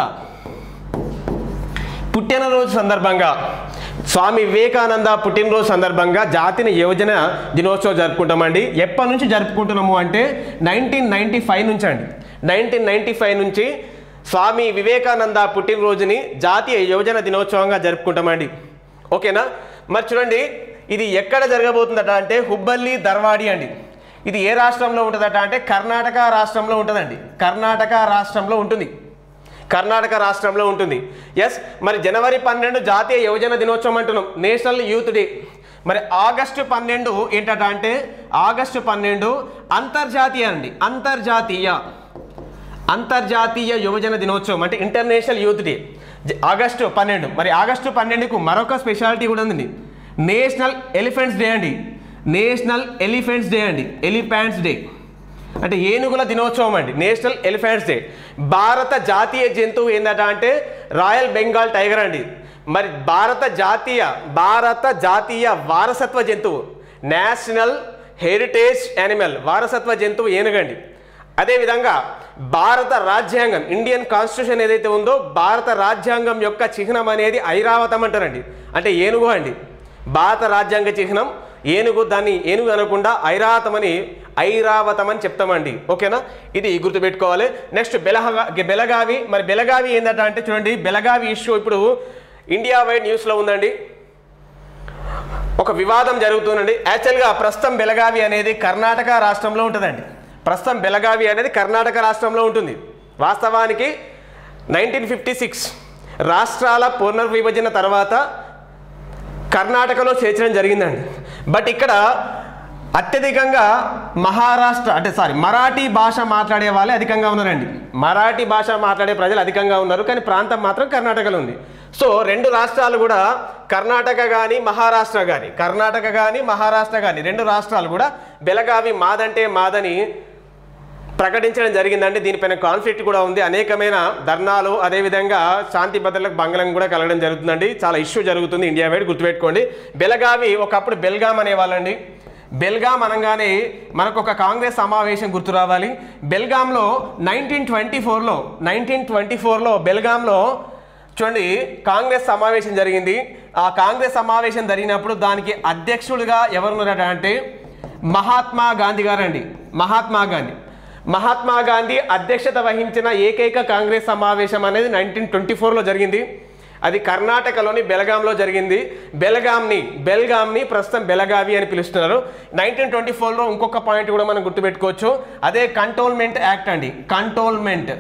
పుట్టినరోజు సందర్భంగా స్వామి వివేకానంద పుట్టినరోజు సందర్భంగా జాతీయ యువజన దినోత్సవం జరుపుకుంటామండి ఎప్పటి నుంచి జరుపుకుంటున్నాము అంటే నైన్టీన్ నైన్టీ ఫైవ్ నుంచి అండి నైన్టీన్ నైన్టీ ఫైవ్ నుంచి స్వామి వివేకానంద పుట్టినరోజుని జాతీయ యువజన దినోత్సవంగా జరుపుకుంటామండి ఓకేనా మరి చూడండి ఇది ఎక్కడ జరగబోతుందట అంటే హుబ్బల్లి ధర్వాడి అండి ఇది ఏ రాష్ట్రంలో ఉంటుందట అంటే కర్ణాటక రాష్ట్రంలో ఉంటుందండి కర్ణాటక రాష్ట్రంలో ఉంటుంది కర్ణాటక రాష్ట్రంలో ఉంటుంది ఎస్ మరి జనవరి పన్నెండు జాతీయ యువజన దినోత్సవం అంటున్నాం నేషనల్ యూత్ డే మరి ఆగస్టు పన్నెండు ఏంటట అంటే ఆగస్టు పన్నెండు అంతర్జాతీయ అండి అంతర్జాతీయ అంతర్జాతీయ యువజన దినోత్సవం అంటే ఇంటర్నేషనల్ యూత్ డే జ- ఆగస్టు పన్నెండు మరి ఆగస్టు పన్నెండుకు మరొక స్పెషాలిటీ కూడా ఉందండి నేషనల్ ఎలిఫెంట్స్ డే అండి నేషనల్ ఎలిఫెంట్స్ డే అండి ఎలిఫెంట్స్ డే అంటే ఏనుగుల దినోత్సవం అండి నేషనల్ ఎలిఫెంట్స్ డే భారత జాతీయ జంతువు ఏందట అంటే రాయల్ బెంగాల్ టైగర్ అండి మరి భారత జాతీయ భారత జాతీయ వారసత్వ జంతువు నేషనల్ హెరిటేజ్ యానిమల్ వారసత్వ జంతువు ఏనుగండి అదేవిధంగా భారత రాజ్యాంగం ఇండియన్ కాన్స్టిట్యూషన్ ఏదైతే ఉందో భారత రాజ్యాంగం యొక్క చిహ్నం అనేది ఐరావతం అంటారండి అంటే ఏనుగు అండి భారత రాజ్యాంగ చిహ్నం ఏనుగు దాన్ని ఏనుగు అనకుండా ఐరావతం అని ఐరావతం అని చెప్తామండి ఓకేనా ఇది గుర్తుపెట్టుకోవాలి నెక్స్ట్ బెలహగా బెలగావి మరి బెలగావి ఏంటంట అంటే చూడండి బెలగావి ఇష్యూ ఇప్పుడు ఇండియా వైడ్ న్యూస్లో ఉందండి ఒక వివాదం జరుగుతుందండి యాక్చువల్గా ప్రస్తుతం బెలగావి అనేది కర్ణాటక రాష్ట్రంలో ఉంటుందండి ప్రస్తుతం బెలగావి అనేది కర్ణాటక రాష్ట్రంలో ఉంటుంది వాస్తవానికి నైన్టీన్ ఫిఫ్టీ సిక్స్ రాష్ట్రాల పునర్విభజన తర్వాత కర్ణాటకలో చేర్చడం జరిగిందండి బట్ ఇక్కడ అత్యధికంగా మహారాష్ట్ర అంటే సారీ మరాఠీ భాష మాట్లాడే వాళ్ళే అధికంగా ఉన్నారండి మరాఠీ భాష మాట్లాడే ప్రజలు అధికంగా ఉన్నారు కానీ ప్రాంతం మాత్రం కర్ణాటకలో ఉంది సో రెండు రాష్ట్రాలు కూడా కర్ణాటక కానీ మహారాష్ట్ర కానీ కర్ణాటక కానీ మహారాష్ట్ర కానీ రెండు రాష్ట్రాలు కూడా బెలగావి మాదంటే మాదని ప్రకటించడం జరిగిందండి దీనిపైన కాన్ఫ్లిక్ట్ కూడా ఉంది అనేకమైన ధర్నాలు అదేవిధంగా శాంతి భద్రతలకు భంగలం కూడా కలగడం జరుగుతుందండి చాలా ఇష్యూ జరుగుతుంది ఇండియా వైడ్ గుర్తుపెట్టుకోండి బెలగావి ఒకప్పుడు బెల్గాం అనేవాళ్ళండి బెల్గాం అనగానే మనకు ఒక కాంగ్రెస్ సమావేశం గుర్తు రావాలి బెల్గాంలో నైన్టీన్ ట్వంటీ ఫోర్లో నైన్టీన్ ట్వంటీ ఫోర్లో బెల్గాంలో చూడండి కాంగ్రెస్ సమావేశం జరిగింది ఆ కాంగ్రెస్ సమావేశం జరిగినప్పుడు దానికి అధ్యక్షుడిగా ఎవరున్నారట అంటే మహాత్మా గాంధీ గారండి మహాత్మా గాంధీ మహాత్మా గాంధీ అధ్యక్షత వహించిన ఏకైక కాంగ్రెస్ సమావేశం అనేది నైన్టీన్ ట్వంటీ ఫోర్లో జరిగింది అది కర్ణాటకలోని బెలగాంలో జరిగింది బెలగాంని బెల్గాంని ప్రస్తుతం బెలగావి అని పిలుస్తున్నారు నైన్టీన్ ట్వంటీ ఫోర్లో ఇంకొక పాయింట్ కూడా మనం గుర్తుపెట్టుకోవచ్చు అదే కంటోల్మెంట్ యాక్ట్ అండి కంటోల్మెంట్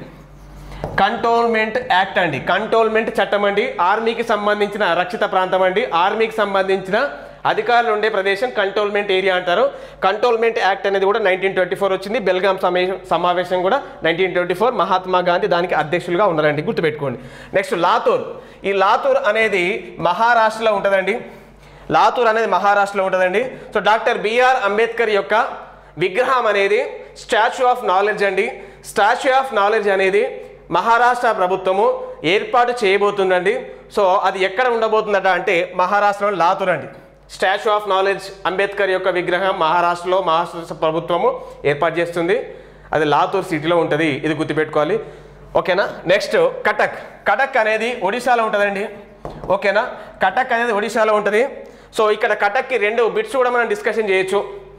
కంటోల్మెంట్ యాక్ట్ అండి కంటోల్మెంట్ చట్టం అండి ఆర్మీకి సంబంధించిన రక్షిత ప్రాంతం అండి ఆర్మీకి సంబంధించిన అధికారులు ఉండే ప్రదేశం కంటోల్మెంట్ ఏరియా అంటారు కంటోల్మెంట్ యాక్ట్ అనేది కూడా నైన్టీన్ ట్వంటీ ఫోర్ వచ్చింది బెల్గాం సమావేశం సమావేశం కూడా nineteen twenty four Mahatma Gandhi దానికి అధ్యక్షులుగా ఉన్నారండి గుర్తుపెట్టుకోండి నెక్స్ట్ లాతూర్ ఈ లాతూర్ అనేది మహారాష్ట్రలో ఉంటుందండి లాతూర్ అనేది మహారాష్ట్రలో ఉంటుందండి సో డాక్టర్ బిఆర్ అంబేద్కర్ యొక్క విగ్రహం అనేది స్టాచ్యూ ఆఫ్ నాలెడ్జ్ అండి స్టాచ్యూ ఆఫ్ నాలెడ్జ్ అనేది మహారాష్ట్ర ప్రభుత్వము ఏర్పాటు చేయబోతుందండి సో అది ఎక్కడ ఉండబోతుందట అంటే మహారాష్ట్రలో లాతూర్ అండి స్టాచ్యూ ఆఫ్ నాలెడ్జ్ అంబేద్కర్ యొక్క విగ్రహం మహారాష్ట్రలో మహారాష్ట్ర ప్రభుత్వము ఏర్పాటు చేస్తుంది అది లాతూర్ సిటీలో ఉంటుంది ఇది గుర్తుపెట్టుకోవాలి ఓకేనా నెక్స్ట్ కటక్ కటక్ అనేది ఒడిశాలో ఉంటుందండి ఓకేనా కటక్ అనేది ఒడిశాలో ఉంటుంది సో ఇక్కడ కటక్కి రెండు బిట్స్ కూడా మనం డిస్కషన్ చేయొచ్చు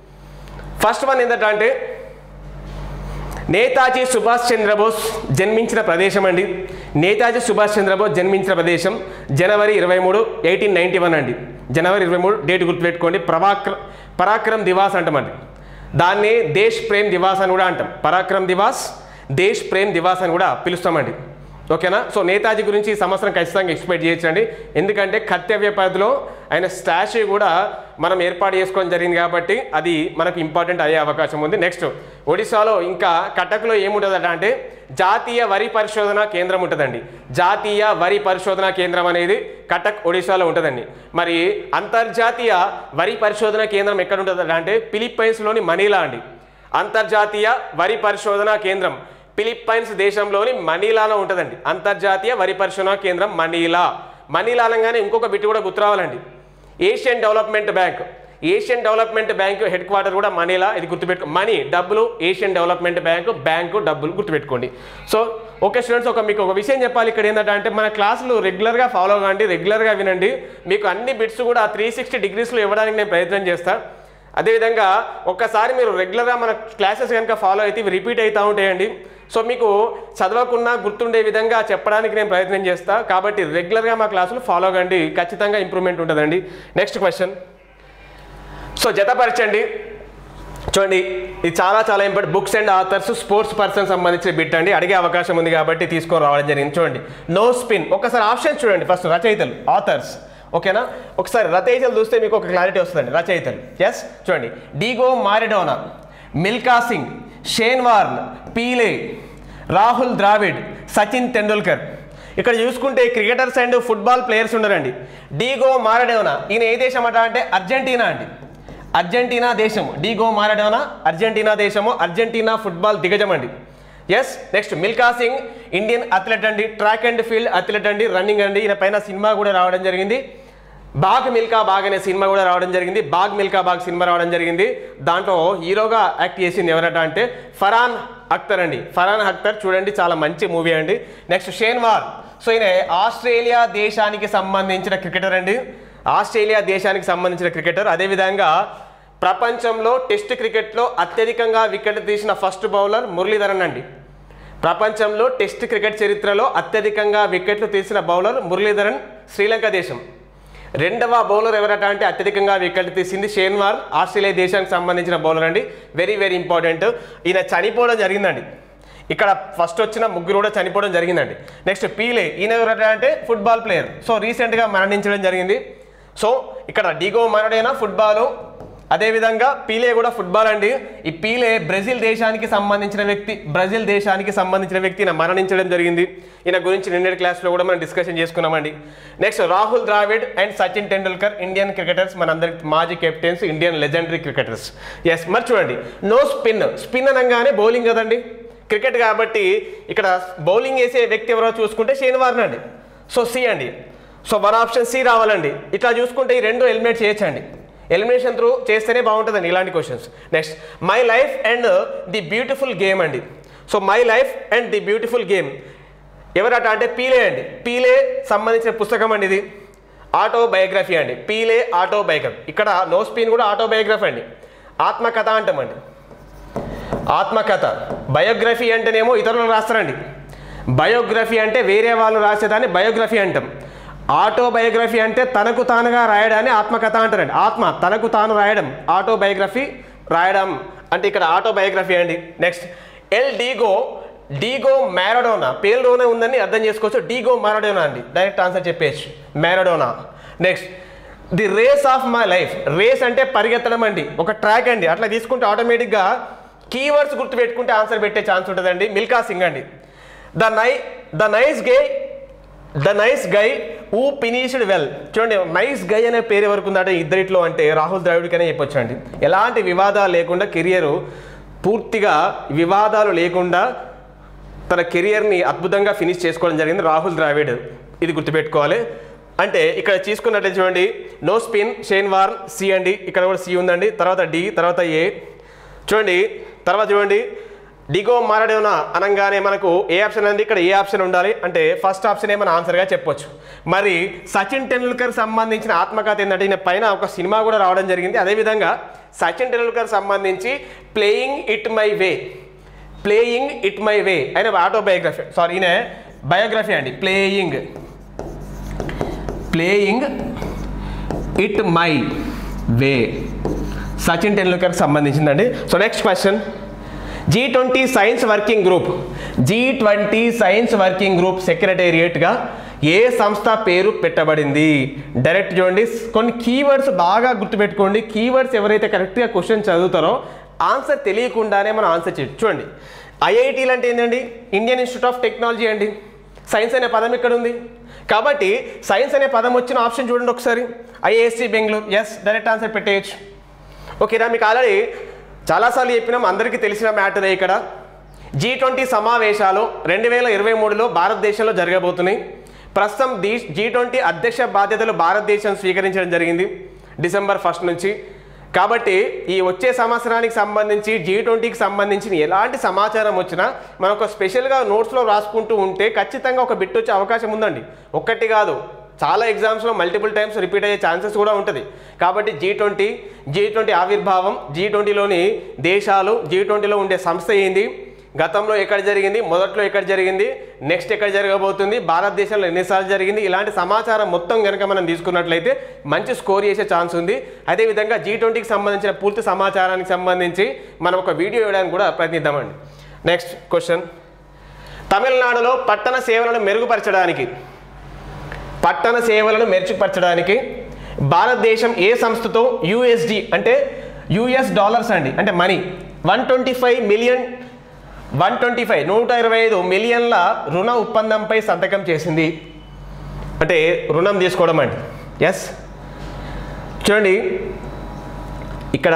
ఫస్ట్ వన్ ఏంటంటే అంటే నేతాజీ సుభాష్ చంద్రబోస్ జన్మించిన ప్రదేశం అండి నేతాజీ సుభాష్ చంద్రబోస్ జన్మించిన ప్రదేశం జనవరి ఇరవై మూడు ఎయిటీన్ నైంటీ వన్ అండి జనవరి ఇరవై మూడు డేట్ గుర్తుపెట్టుకోండి పరాక్ర పరాక్రమ్ దివాస్ అంటామండి దాన్ని దేశ్ ప్రేమ్ దివాస్ అని కూడా అంటాం పరాక్రమ్ దివాస్ దేశ్ ప్రేమ్ దివాస్ అని కూడా పిలుస్తామండి ఓకేనా సో నేతాజీ గురించి ఈ సంవత్సరం ఖచ్చితంగా ఎక్స్పెక్ట్ చేయొచ్చండి ఎందుకంటే కర్తవ్య పథలో ఆయన స్టాచ్యూ కూడా మనం ఏర్పాటు చేసుకోవడం జరిగింది కాబట్టి అది మనకు ఇంపార్టెంట్ అయ్యే అవకాశం ఉంది నెక్స్ట్ ఒడిశాలో ఇంకా కటక్లో ఏముంటుందట అంటే జాతీయ వరి పరిశోధన కేంద్రం ఉంటుందండి జాతీయ వరి పరిశోధన కేంద్రం అనేది కటక్ ఒడిశాలో ఉంటుందండి మరి అంతర్జాతీయ వరి పరిశోధన కేంద్రం ఎక్కడ ఉంటుందట అంటే ఫిలిప్పైన్స్లోని మనీలా అండి అంతర్జాతీయ వరి పరిశోధన కేంద్రం ఫిలిప్పైన్స్ దేశంలోని మనీలాలో ఉంటుందండి అంతర్జాతీయ వరి పరిశోధన కేంద్రం మనీలా మనీలా అనగానే ఇంకొక బిట్ కూడా గుర్తురావాలండి Asian development bank Asian development bank headquarter కూడా మనీలా ఇది గుర్తుపెట్టుకో మనీ డబ్బులు ఏషియన్ డెవలప్మెంట్ బ్యాంక్ బ్యాంకు డబ్బులు గుర్తుపెట్టుకోండి సో ఓకే స్టూడెంట్స్ ఒక మీకు ఒక విషయం చెప్పాలి ఇక్కడ ఏంటంటే అంటే మన క్లాసులు రెగ్యులర్గా ఫాలో కావండి రెగ్యులర్గా వినండి మీకు అన్ని బిట్స్ కూడా త్రీ సిక్స్టీ డిగ్రీస్లో ఇవ్వడానికి నేను ప్రయత్నం చేస్తాను అదేవిధంగా ఒక్కసారి మీరు రెగ్యులర్గా మన క్లాసెస్ కనుక ఫాలో అయితే ఇవి రిపీట్ అవుతూ ఉంటాయండి సో మీకు చదవకుండా గుర్తుండే విధంగా చెప్పడానికి నేను ప్రయత్నం చేస్తా కాబట్టి రెగ్యులర్గా మా క్లాసులు ఫాలో కండి ఖచ్చితంగా ఇంప్రూవ్మెంట్ ఉంటుందండి నెక్స్ట్ క్వశ్చన్ సో జతపరచండి చూడండి ఇది చాలా చాలా important books and authors sports person సంబంధించిన బిట్ అండి అడిగే అవకాశం ఉంది కాబట్టి తీసుకొని రావడం జరిగింది చూడండి నో స్పిన్ ఒకసారి ఆప్షన్ చూడండి ఫస్ట్ రచయితలు ఆథర్స్ ఓకేనా ఒకసారి రచయితలు చూస్తే మీకు ఒక క్లారిటీ వస్తుందండి రచయితలు ఎస్ చూడండి Diego Maradona Milkha Singh Shane Warne Pele Rahul Dravid Sachin Tendulkar ఇక్కడ చూసుకుంటే క్రికెటర్స్ అండ్ ఫుట్బాల్ ప్లేయర్స్ ఉన్నారండి డీగో మారడోనా ఈయన ఏ దేశం అట అంటే అర్జెంటీనా అండి అర్జెంటీనా దేశం డీగో మారడోనా అర్జెంటీనా దేశము అర్జెంటీనా ఫుట్బాల్ దిగ్గజం అండి yes next Milkha Singh Indian athlete అండి ట్రాక్ అండ్ ఫీల్డ్ అథ్లెట్ అండి రన్నింగ్ అండి ఈయన పైన సినిమా కూడా రావడం జరిగింది బాగ్ మిల్కా బాగ్ అనే సినిమా కూడా రావడం జరిగింది బాగ్ మిల్కా బాగ్ సినిమా రావడం జరిగింది దాంట్లో హీరోగా యాక్ట్ చేసింది ఎవరట అంటే ఫరాన్ అఖ్తర్ అండి ఫరాన్ అఖ్తర్ చూడండి చాలా మంచి మూవీ అండి నెక్స్ట్ షేన్వార్ సో ఈయన ఆస్ట్రేలియా దేశానికి సంబంధించిన క్రికెటర్ అండి ఆస్ట్రేలియా దేశానికి సంబంధించిన క్రికెటర్ అదేవిధంగా ప్రపంచంలో టెస్ట్ క్రికెట్లో అత్యధికంగా వికెట్ తీసిన ఫస్ట్ బౌలర్ మురళీధరన్ అండి ప్రపంచంలో టెస్ట్ క్రికెట్ చరిత్రలో అత్యధికంగా వికెట్లు తీసిన బౌలర్ మురళీధరన్ శ్రీలంక దేశం రెండవ బౌలర్ ఎవరట అంటే అత్యధికంగా వికెట్లు తీసింది షేన్వార్ ఆస్ట్రేలియా దేశానికి సంబంధించిన బౌలర్ అండి వెరీ వెరీ ఇంపార్టెంట్ ఈయన చనిపోవడం జరిగిందండి ఇక్కడ ఫస్ట్ వచ్చిన ముగ్గురు కూడా చనిపోవడం జరిగిందండి నెక్స్ట్ పీలే ఈయన ఎవరట అంటే ఫుట్బాల్ ప్లేయర్ సో రీసెంట్గా మరణించడం జరిగింది సో ఇక్కడ డిగో మరణైన ఫుట్బాల్ అదేవిధంగా పీలే కూడా ఫుట్బాల్ అండి ఈ పీలే బ్రెజిల్ దేశానికి సంబంధించిన వ్యక్తి బ్రెజిల్ దేశానికి సంబంధించిన వ్యక్తి ఈయన మరణించడం జరిగింది ఈయన గురించి నిన్నటి క్లాస్లో కూడా మనం డిస్కషన్ చేసుకున్నామండి next Rahul Dravid and Sachin Tendulkar Indian cricketers మనందరి మాజీ captains Indian legendary cricketers yes మరి చూడండి నో స్పిన్ స్పిన్ అనగానే బౌలింగ్ కదండి క్రికెట్ కాబట్టి ఇక్కడ బౌలింగ్ వేసే వ్యక్తి ఎవరో చూసుకుంటే శనివారం అండి సో సి అండి సో వన్ ఆప్షన్ సి రావాలండి ఇట్లా చూసుకుంటే ఈ రెండు ఎలిమినేట్ చేయొచ్చండి ఎలిమినేషన్ త్రూ చేస్తేనే బాగుంటుందండి ఇలాంటి questions next my life and the beautiful game అండి so my life and the beautiful game ఎవరట అంటే పీలే అండి పీలే సంబంధించిన పుస్తకం అండి ఇది ఆటోబయోగ్రఫీ అండి పీలే ఆటోబయోగ్రఫీ ఇక్కడ నో స్పీన్ కూడా ఆటోబయోగ్రఫీ అండి ఆత్మకథ అంటామండి ఆత్మకథ బయోగ్రఫీ అంటేనేమో ఇతరులు రాస్తారండి బయోగ్రఫీ అంటే వేరే వాళ్ళు రాసేదాన్ని బయోగ్రఫీ అంటాం ఆటోబయోగ్రఫీ అంటే తనకు తానుగా రాయడాన్ని ఆత్మకథ అంటారండి ఆత్మ తనకు తాను రాయడం ఆటోబయోగ్రఫీ రాయడం అంటే ఇక్కడ ఆటోబయోగ్రఫీ అండి next El Diego Diego Maradona పేరులోనే ఉందని అర్థం చేసుకోవచ్చు డీగో మ్యారడోనా అండి డైరెక్ట్ ఆన్సర్ చెప్పేసి Maradona next the race of my life race అంటే పరిగెత్తడం అండి ఒక ట్రాక్ అండి అట్లా తీసుకుంటే ఆటోమేటిక్గా కీవర్డ్స్ గుర్తుపెట్టుకుంటే ఆన్సర్ పెట్టే ఛాన్స్ ఉంటుందండి మిల్కా సింగ్ అండి the nice the nice guy the nice guy who finished well చూడండి నైస్ గై అనే పేరు ఎవరికి ఉందంటే ఇద్దరిట్లో అంటే రాహుల్ ద్రావిడ్కనే చెప్పొచ్చు అండి ఎలాంటి వివాదాలు లేకుండా కెరియర్ పూర్తిగా వివాదాలు లేకుండా తన కెరియర్ని అద్భుతంగా ఫినిష్ చేసుకోవడం జరిగింది రాహుల్ ద్రావిడ్ ఇది గుర్తుపెట్టుకోవాలి అంటే ఇక్కడ తీసుకున్నట్లయితే చూడండి no spin Shane Warne C అండి ఇక్కడ కూడా సి ఉందండి తర్వాత డి తర్వాత ఏ చూడండి తర్వాత చూడండి డిగో మారడేనా అనగానే మనకు ఏ ఆప్షన్ అండి ఇక్కడ ఏ ఆప్షన్ ఉండాలి అంటే ఫస్ట్ ఆప్షన్ ఏమైనా ఆన్సర్గా చెప్పొచ్చు మరి సచిన్ టెండూల్కర్ సంబంధించిన ఆత్మకథ ఏంటంటే ఈయన పైన ఒక సినిమా కూడా రావడం జరిగింది అదేవిధంగా సచిన్ టెండూల్కర్ సంబంధించి playing it my way playing it my way ఆయన ఆటోబయోగ్రఫీ సారీ ఈయన బయోగ్రఫీ అండి playing playing it my way Sachin టెండూల్కర్కి సంబంధించిందండి so next question G twenty science working group G twenty science working group సెక్రటేరియట్గా ఏ సంస్థ పేరు పెట్టబడింది డైరెక్ట్ చూడండి కొన్ని కీవర్డ్స్ బాగా గుర్తుపెట్టుకోండి కీవర్డ్స్ ఎవరైతే కరెక్ట్గా క్వశ్చన్ చదువుతారో ఆన్సర్ తెలియకుండానే మనం ఆన్సర్ చేయొచ్చు చూడండి ఐఐటీలు అంటే ఏంటండి ఇండియన్ ఇన్స్టిట్యూట్ ఆఫ్ టెక్నాలజీ అండి సైన్స్ అనే పదం ఇక్కడ ఉంది కాబట్టి సైన్స్ అనే పదం వచ్చిన ఆప్షన్ చూడండి ఒకసారి IISc Bengaluru yes direct answer పెట్టేయచ్చు ఓకేనా మీకు ఆల్రెడీ చాలాసార్లు చెప్పినాం అందరికీ తెలిసిన మ్యాటరే ఇక్కడ జీ ట్వంటీ సమావేశాలు రెండు వేల ఇరవై మూడులో భారతదేశంలో జరగబోతున్నాయి ప్రస్తుతం దీ జీ ట్వంటీ అధ్యక్ష బాధ్యతలు భారతదేశం స్వీకరించడం జరిగింది డిసెంబర్ ఫస్ట్ నుంచి కాబట్టి ఈ వచ్చే సంవత్సరానికి సంబంధించి జీ ట్వంటీకి సంబంధించిన ఎలాంటి సమాచారం వచ్చినా మనం ఒక స్పెషల్గా నోట్స్లో రాసుకుంటూ ఉంటే ఖచ్చితంగా ఒక బిట్ వచ్చే అవకాశం ఉందండి ఒక్కటి కాదు చాలా ఎగ్జామ్స్లో మల్టిపుల్ టైమ్స్ రిపీట్ అయ్యే ఛాన్సెస్ కూడా ఉంటుంది కాబట్టి జీ ట్వంటీ జీ ట్వంటీ ఆవిర్భావం జీ ట్వంటీలోని దేశాలు జీ ట్వంటీలో ఉండే సంస్థ ఏంది గతంలో ఎక్కడ జరిగింది మొదట్లో ఎక్కడ జరిగింది నెక్స్ట్ ఎక్కడ జరగబోతుంది భారతదేశంలో ఎన్నిసార్లు జరిగింది ఇలాంటి సమాచారం మొత్తం కనుక మనం తీసుకున్నట్లయితే మంచి స్కోర్ చేసే ఛాన్స్ ఉంది అదేవిధంగా జీ ట్వంటీకి సంబంధించిన పూర్తి సమాచారానికి సంబంధించి మనం ఒక వీడియో వేయడానికి కూడా ప్రయత్నిద్దామండి నెక్స్ట్ క్వశ్చన్ తమిళనాడులో పట్టణ సేవలను మెరుగుపరచడానికి పట్టణ సేవలను మెరుగుపరచడానికి భారతదేశం ఏ సంస్థతో యుఎస్డి అంటే యుఎస్ డాలర్స్ అండి అంటే money one twenty five million one twenty five నూట ఇరవై ఐదు మిలియన్ల రుణ ఒప్పందంపై సంతకం చేసింది అంటే రుణం తీసుకోవడం అండి ఎస్ చూడండి ఇక్కడ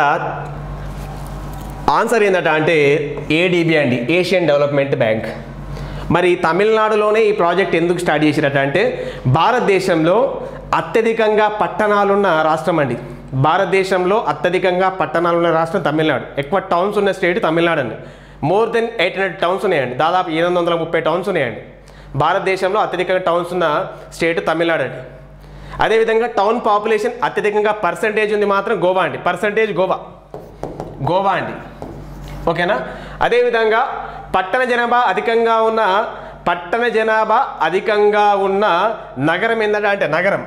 ఆన్సర్ ఏంటంట అంటే ఏడిబి అండి ఏషియన్ డెవలప్మెంట్ బ్యాంక్ మరి తమిళనాడులోనే ఈ ప్రాజెక్ట్ ఎందుకు స్టార్ట్ చేసినట్టు అంటే భారతదేశంలో అత్యధికంగా పట్టణాలున్న రాష్ట్రం అండి భారతదేశంలో అత్యధికంగా పట్టణాలున్న రాష్ట్రం తమిళనాడు ఎక్కువ టౌన్స్ ఉన్న స్టేట్ తమిళనాడు అండి more than eight hundred towns ఉన్నాయండి దాదాపు ఎనిమిది వందల ముప్పై టౌన్స్ ఉన్నాయండి భారతదేశంలో అత్యధికంగా టౌన్స్ ఉన్న స్టేట్ తమిళనాడు అండి అదేవిధంగా టౌన్ పాపులేషన్ అత్యధికంగా పర్సంటేజ్ ఉంది మాత్రం గోవా అండి పర్సంటేజ్ గోవా గోవా అండి ఓకేనా అదేవిధంగా పట్టణ జనాభా అధికంగా ఉన్న పట్టణ జనాభా అధికంగా ఉన్న నగరం ఏంటంటే అంటే నగరం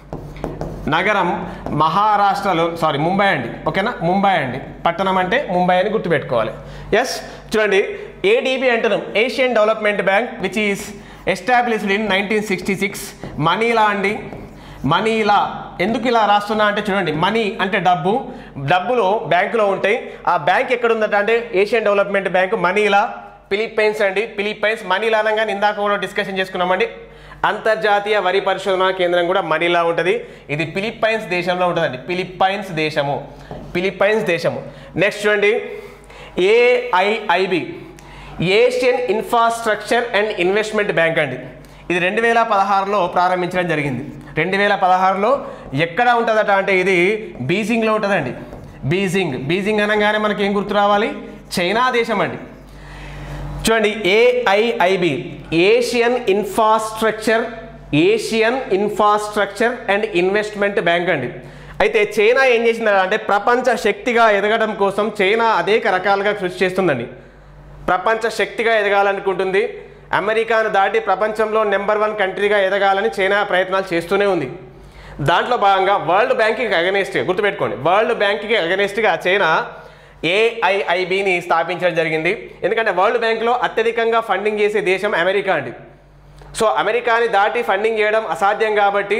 నగరం మహారాష్ట్రలో సారీ ముంబై అండి ఓకేనా ముంబై అండి పట్టణం అంటే ముంబై అని గుర్తుపెట్టుకోవాలి ఎస్ చూడండి ఏడీబీ అంటున్నాం Asian development bank which is established in nineteen sixty six Manila అండి మనీలా ఎందుకు ఇలా రాస్తున్నా అంటే చూడండి మనీ అంటే డబ్బు డబ్బులు బ్యాంకులో ఉంటాయి ఆ బ్యాంక్ ఎక్కడ ఉందట అంటే Asian development bank Manila Philippines అండి ఫిలిప్పైన్స్ మనీలా అనగానే ఇందాక కూడా డిస్కషన్ చేసుకున్నామండి అంతర్జాతీయ వరి పరిశోధన కేంద్రం కూడా మనీలా ఉంటుంది ఇది ఫిలిప్పైన్స్ దేశంలో ఉంటుందండి ఫిలిప్పైన్స్ దేశము ఫిలిప్పైన్స్ దేశము నెక్స్ట్ చూడండి AIIB Asian infrastructure and investment bank అండి ఇది రెండు వేల పదహారులో ప్రారంభించడం జరిగింది రెండు వేల పదహారులో ఎక్కడ ఉంటుందట అంటే ఇది బీజింగ్లో ఉంటుందండి బీజింగ్ బీజింగ్ అనగానే మనకి ఏం గుర్తు రావాలి చైనా దేశం అండి చూడండి AIIB Asian infrastructure Asian infrastructure and investment bank అండి అయితే చైనా ఏం చేసిందంటే అంటే ప్రపంచ శక్తిగా ఎదగడం కోసం చైనా అనేక రకాలుగా కృషి చేస్తుందండి ప్రపంచ శక్తిగా ఎదగాలనుకుంటుంది అమెరికాను దాటి ప్రపంచంలో నెంబర్ వన్ కంట్రీగా ఎదగాలని చైనా ప్రయత్నాలు చేస్తూనే ఉంది దాంట్లో భాగంగా వరల్డ్ బ్యాంకింగ్ అగనెస్ట్ గుర్తుపెట్టుకోండి వరల్డ్ బ్యాంకింగ్ అగనెస్ట్గా చైనా ఏఐఐబిని స్థాపించడం జరిగింది ఎందుకంటే వరల్డ్ బ్యాంక్లో అత్యధికంగా ఫండింగ్ చేసే దేశం అమెరికా అండి సో అమెరికాని దాటి ఫండింగ్ చేయడం అసాధ్యం కాబట్టి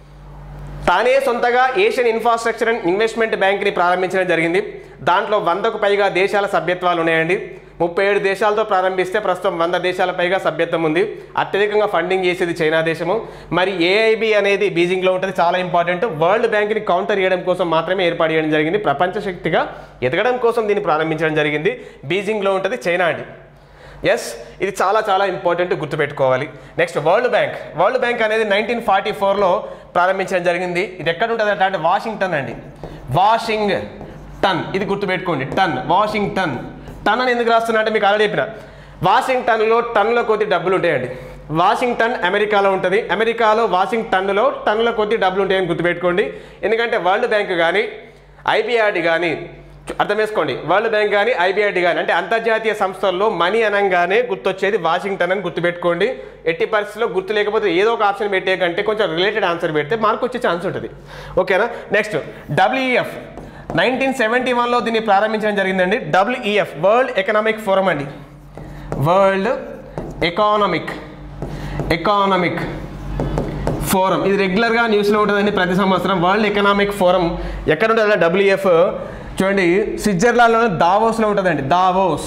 తానే సొంతగా ఏషియన్ ఇన్ఫ్రాస్ట్రక్చర్ అండ్ ఇన్వెస్ట్మెంట్ బ్యాంక్ని ప్రారంభించడం జరిగింది దాంట్లో వందకు పైగా దేశాల సభ్యత్వాలు ఉన్నాయండి ముప్పై ఏడు దేశాలతో ప్రారంభిస్తే ప్రస్తుతం వంద దేశాల పైగా సభ్యత్వం ఉంది అత్యధికంగా ఫండింగ్ చేసేది చైనా దేశము మరి ఏఐబి అనేది బీజింగ్లో ఉంటుంది చాలా ఇంపార్టెంట్ వరల్డ్ బ్యాంక్ని కౌంటర్ చేయడం కోసం మాత్రమే ఏర్పాటు చేయడం జరిగింది ప్రపంచ శక్తిగా ఎదగడం కోసం దీన్ని ప్రారంభించడం జరిగింది బీజింగ్లో ఉంటుంది చైనా అండి ఎస్ ఇది చాలా చాలా ఇంపార్టెంట్ గుర్తుపెట్టుకోవాలి next world bank world bank అనేది నైన్టీన్ ఫార్టీ ఫోర్లో ప్రారంభించడం జరిగింది ఇది ఎక్కడ ఉంటుంది అంటే వాషింగ్టన్ అండి వాషింగ్ టన్ ఇది గుర్తుపెట్టుకోండి టన్ వాషింగ్టన్ టన్ అని ఎందుకు రాస్తున్నా అంటే మీకు ఆల్రెడీ చెప్పిన వాషింగ్టన్లో టన్నుల కొద్ది డబ్బులు ఉంటాయండి వాషింగ్టన్ అమెరికాలో ఉంటుంది అమెరికాలో వాషింగ్టన్లో టన్నుల కొద్ది డబ్బులు ఉంటాయని గుర్తుపెట్టుకోండి ఎందుకంటే వరల్డ్ బ్యాంక్ కానీ ఐబిఆర్డి కానీ అర్థం చేసుకోండి వరల్డ్ బ్యాంక్ కానీ ఐబిఐడి కానీ అంటే అంతర్జాతీయ సంస్థల్లో మనీ అనగానే గుర్తొచ్చేది వాషింగ్టన్ అని గుర్తుపెట్టుకోండి ఎట్టి పరిస్థితిలో గుర్తు లేకపోతే ఏదో ఒక ఆప్షన్ పెట్టే కంటే కొంచెం రిలేటెడ్ ఆన్సర్ పెడితే మార్క్ వచ్చే ఛాన్స్ ఉంటుంది ఓకేనా నెక్స్ట్ డబ్ల్యూఈఎఫ్ నైన్టీన్ సెవెంటీ వన్లో దీన్ని ప్రారంభించడం జరిగిందండి డబ్ల్యూఈఎఫ్ వరల్డ్ ఎకనామిక్ ఫోరం అండి వరల్డ్ ఎకానమిక్ ఎకానమిక్ ఫోరం ఇది రెగ్యులర్గా న్యూస్లో ఉంటుందండి ప్రతి సంవత్సరం వరల్డ్ ఎకనామిక్ ఫోరం ఎక్కడ ఉంటుంది డబ్ల్యూఎఫ్ చూడండి స్విట్జర్లాండ్లో దావోస్లో ఉంటుందండి దావోస్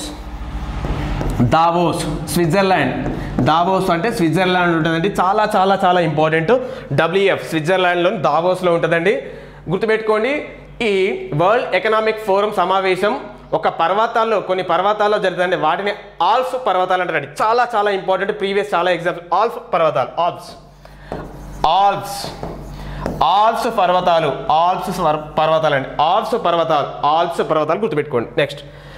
దావోస్ స్విట్జర్లాండ్ దావోస్ అంటే స్విట్జర్లాండ్ ఉంటుందండి చాలా చాలా చాలా ఇంపార్టెంట్ డబ్ల్యూఎఫ్ స్విట్జర్లాండ్లో దావోస్లో ఉంటుందండి గుర్తుపెట్టుకోండి ఈ వరల్డ్ ఎకనామిక్ ఫోరం సమావేశం ఒక పర్వతాల్లో కొన్ని పర్వతాల్లో జరుగుతుందండి వాటిని ఆల్స్ పర్వతాలు అంటారండి చాలా చాలా ఇంపార్టెంట్ ప్రీవియస్ చాలా ఎగ్జామ్స్ ఆల్స్ పర్వతాలు ఆల్స్ ఆల్ప్స్ ఆల్ప్స్ పర్వతాలు ఆల్ప్స్ స్వర్- పర్వతాలు అండి ఆల్ప్స్ పర్వతాలు ఆల్ప్స్ పర్వతాలు గుర్తుపెట్టుకోండి నెక్స్ట్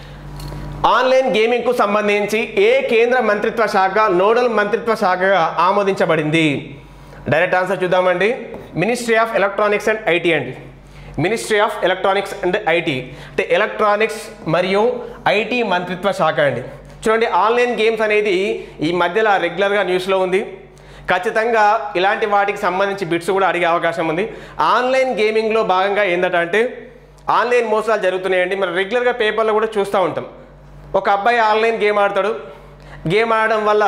ఆన్లైన్ గేమింగ్కు సంబంధించి ఏ కేంద్ర మంత్రిత్వ శాఖ నోడల్ మంత్రిత్వ శాఖగా ఆమోదించబడింది డైరెక్ట్ ఆన్సర్ చూద్దామండి ministry of electronics and IT అండి ministry of electronics and IT అంటే ఎలక్ట్రానిక్స్ మరియు ఐటీ మంత్రిత్వ శాఖ అండి చూడండి ఆన్లైన్ గేమ్స్ అనేది ఈ మధ్యలో రెగ్యులర్గా న్యూస్లో ఉంది ఖచ్చితంగా ఇలాంటి వాటికి సంబంధించి బిట్స్ కూడా అడిగే అవకాశం ఉంది ఆన్లైన్ గేమింగ్లో భాగంగా ఏంటంటే అంటే ఆన్లైన్ మోసాలు జరుగుతున్నాయండి మనం రెగ్యులర్గా పేపర్లో కూడా చూస్తూ ఉంటాం ఒక అబ్బాయి ఆన్లైన్ గేమ్ ఆడతాడు గేమ్ ఆడడం వల్ల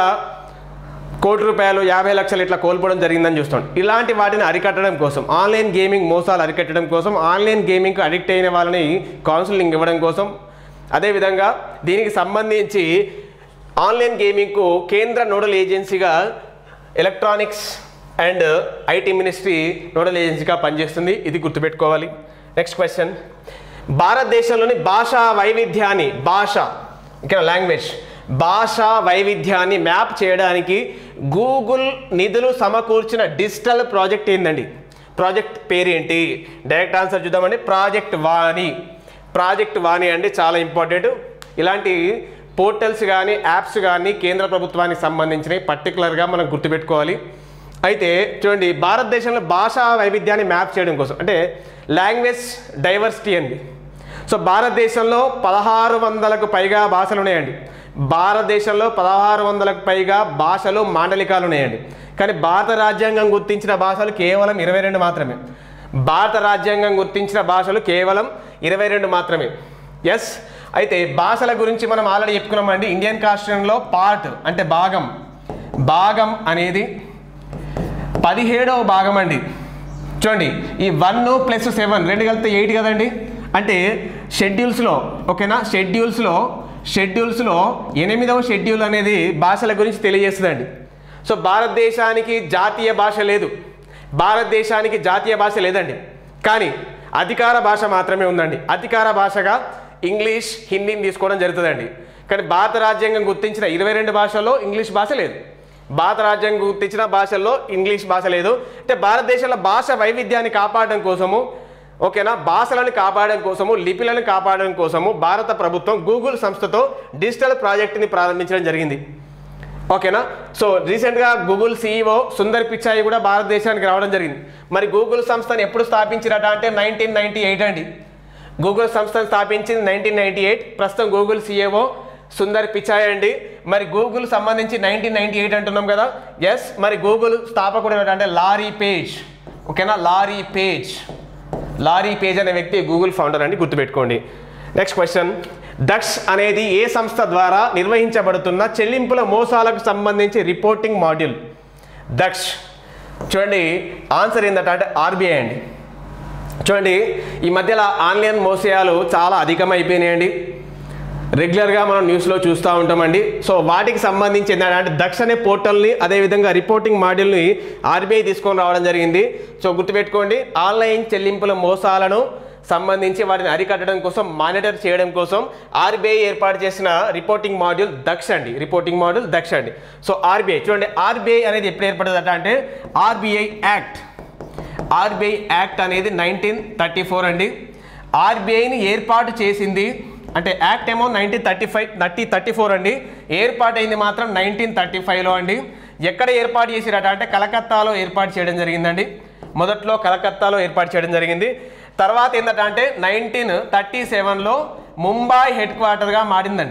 కోటి రూపాయలు యాభై లక్షలు ఇట్లా కోల్పోవడం జరిగిందని చూస్తాం ఇలాంటి వాటిని అరికట్టడం కోసం ఆన్లైన్ గేమింగ్ మోసాలు అరికట్టడం కోసం ఆన్లైన్ గేమింగ్కి అడిక్ట్ అయిన వాళ్ళని కౌన్సిలింగ్ ఇవ్వడం కోసం అదేవిధంగా దీనికి సంబంధించి ఆన్లైన్ గేమింగ్కు కేంద్ర నోడల్ ఏజెన్సీగా electronics and IT ministry nodal ఏజెన్సీగా పనిచేస్తుంది ఇది గుర్తుపెట్టుకోవాలి నెక్స్ట్ క్వశ్చన్ భారతదేశంలోని భాషా వైవిధ్యాన్ని భాష ఇక్కడ లాంగ్వేజ్ భాషా వైవిధ్యాన్ని మ్యాప్ చేయడానికి గూగుల్ నిధులు సమకూర్చిన డిజిటల్ ప్రాజెక్ట్ ఏందండి ప్రాజెక్ట్ పేరు ఏంటి డైరెక్ట్ ఆన్సర్ చూద్దామండి ప్రాజెక్ట్ వాణి ప్రాజెక్ట్ వాణి అండి చాలా ఇంపార్టెంట్ ఇలాంటి పోర్టల్స్ కానీ యాప్స్ కానీ కేంద్ర ప్రభుత్వానికి సంబంధించినవి పర్టికులర్గా మనం గుర్తుపెట్టుకోవాలి అయితే చూడండి భారతదేశంలో భాషా వైవిధ్యాన్ని మ్యాప్ చేయడం కోసం అంటే లాంగ్వేజ్ డైవర్సిటీ అండి సో భారతదేశంలో పదహారు వందలకు పైగా భాషలు ఉన్నాయండి భారతదేశంలో పదహారు వందలకు పైగా భాషలు మాండలికాలు ఉన్నాయండి కానీ భారత రాజ్యాంగం గుర్తించిన భాషలు కేవలం ఇరవై రెండు మాత్రమే భారత రాజ్యాంగం గుర్తించిన భాషలు కేవలం ఇరవై రెండు మాత్రమే ఎస్ అయితే భాషల గురించి మనం ఆల్రెడీ చెప్పుకున్నామండి ఇండియన్ కాన్స్టిట్యూషన్లో పార్ట్ అంటే భాగం భాగం అనేది పదిహేడవ భాగం అండి చూడండి ఈ వన్ ప్లస్ సెవెన్ రెండు కలిపితే ఎయిట్ కదండి అంటే షెడ్యూల్స్లో ఓకేనా షెడ్యూల్స్లో షెడ్యూల్స్లో ఎనిమిదవ షెడ్యూల్ అనేది భాషల గురించి తెలియజేస్తుందండి సో భారతదేశానికి జాతీయ భాష లేదు భారతదేశానికి జాతీయ భాష లేదండి కానీ అధికార భాష మాత్రమే ఉందండి అధికార భాషగా ఇంగ్లీష్ హిందీని తీసుకోవడం జరుగుతుందండి కానీ భారత రాజ్యాంగం గుర్తించిన ఇరవై రెండు భాషల్లో ఇంగ్లీష్ భాష లేదు భారత రాజ్యాంగం గుర్తించిన భాషల్లో ఇంగ్లీష్ భాష లేదు అంటే భారతదేశంలో భాష వైవిధ్యాన్ని కాపాడడం కోసము ఓకేనా భాషలను కాపాడడం కోసము లిపిలను కాపాడడం కోసము భారత ప్రభుత్వం గూగుల్ సంస్థతో డిజిటల్ ప్రాజెక్టుని ప్రారంభించడం జరిగింది ఓకేనా సో రీసెంట్గా గూగుల్ సీఈఓ సుందర్ పిచాయి కూడా భారతదేశానికి రావడం జరిగింది మరి గూగుల్ సంస్థను ఎప్పుడు స్థాపించిరట అంటే నైన్టీన్ నైన్టీ ఎయిట్ అండి గూగుల్ సంస్థను స్థాపించింది నైన్టీన్ నైన్టీ ఎయిట్ ప్రస్తుతం గూగుల్ సీఈఓ సుందర్ పిచాయ్ అండి మరి గూగుల్ సంబంధించి నైన్టీన్ నైన్టీ ఎయిట్ అంటున్నాం కదా ఎస్ మరి గూగుల్ స్థాపకుడు ఎవరు అంటే లారీ పేజ్ ఓకేనా లారీ పేజ్ లారీ పేజ్ అనే వ్యక్తి గూగుల్ ఫౌండర్ అండి గుర్తుపెట్టుకోండి నెక్స్ట్ క్వశ్చన్ దక్ష్ అనేది ఏ సంస్థ ద్వారా నిర్వహించబడుతున్న చెల్లింపుల మోసాలకు సంబంధించి రిపోర్టింగ్ మాడ్యూల్ దక్ష్ చూడండి ఆన్సర్ ఏంటంటే అంటే ఆర్బీఐ అండి చూడండి ఈ మధ్యలో ఆన్లైన్ మోసాలు చాలా అధికమైపోయినాయండి రెగ్యులర్గా మనం న్యూస్లో చూస్తూ ఉంటామండి సో వాటికి సంబంధించి ఏంటంటే దక్ష అనే పోర్టల్ని అదేవిధంగా రిపోర్టింగ్ మాడ్యూల్ని ఆర్బీఐ తీసుకొని రావడం జరిగింది సో గుర్తుపెట్టుకోండి ఆన్లైన్ చెల్లింపుల మోసాలను సంబంధించి వాటిని అరికట్టడం కోసం మానిటర్ చేయడం కోసం ఆర్బీఐ ఏర్పాటు చేసిన రిపోర్టింగ్ మాడ్యూల్ దక్ష అండి రిపోర్టింగ్ మాడ్యూల్ దక్ష అండి సో ఆర్బీఐ చూడండి ఆర్బీఐ అనేది ఎప్పుడు ఏర్పడిందట అంటే ఆర్బీఐ యాక్ట్ ఆర్బీఐ యాక్ట్ అనేది నైన్టీన్ థర్టీ ఫోర్ అండి ఆర్బీఐని ఏర్పాటు చేసింది అంటే యాక్ట్ ఏమో nineteen thirty five thirty thirty four అండి ఏర్పాటు అయింది మాత్రం నైన్టీన్ థర్టీ ఫైవ్లో అండి ఎక్కడ ఏర్పాటు చేసిరట అంటే కలకత్తాలో ఏర్పాటు చేయడం జరిగిందండి మొదట్లో కలకత్తాలో ఏర్పాటు చేయడం జరిగింది తర్వాత ఏంటంటే అంటే నైన్టీన్ థర్టీ సెవెన్లో ముంబాయి హెడ్ క్వార్టర్గా మారిందండి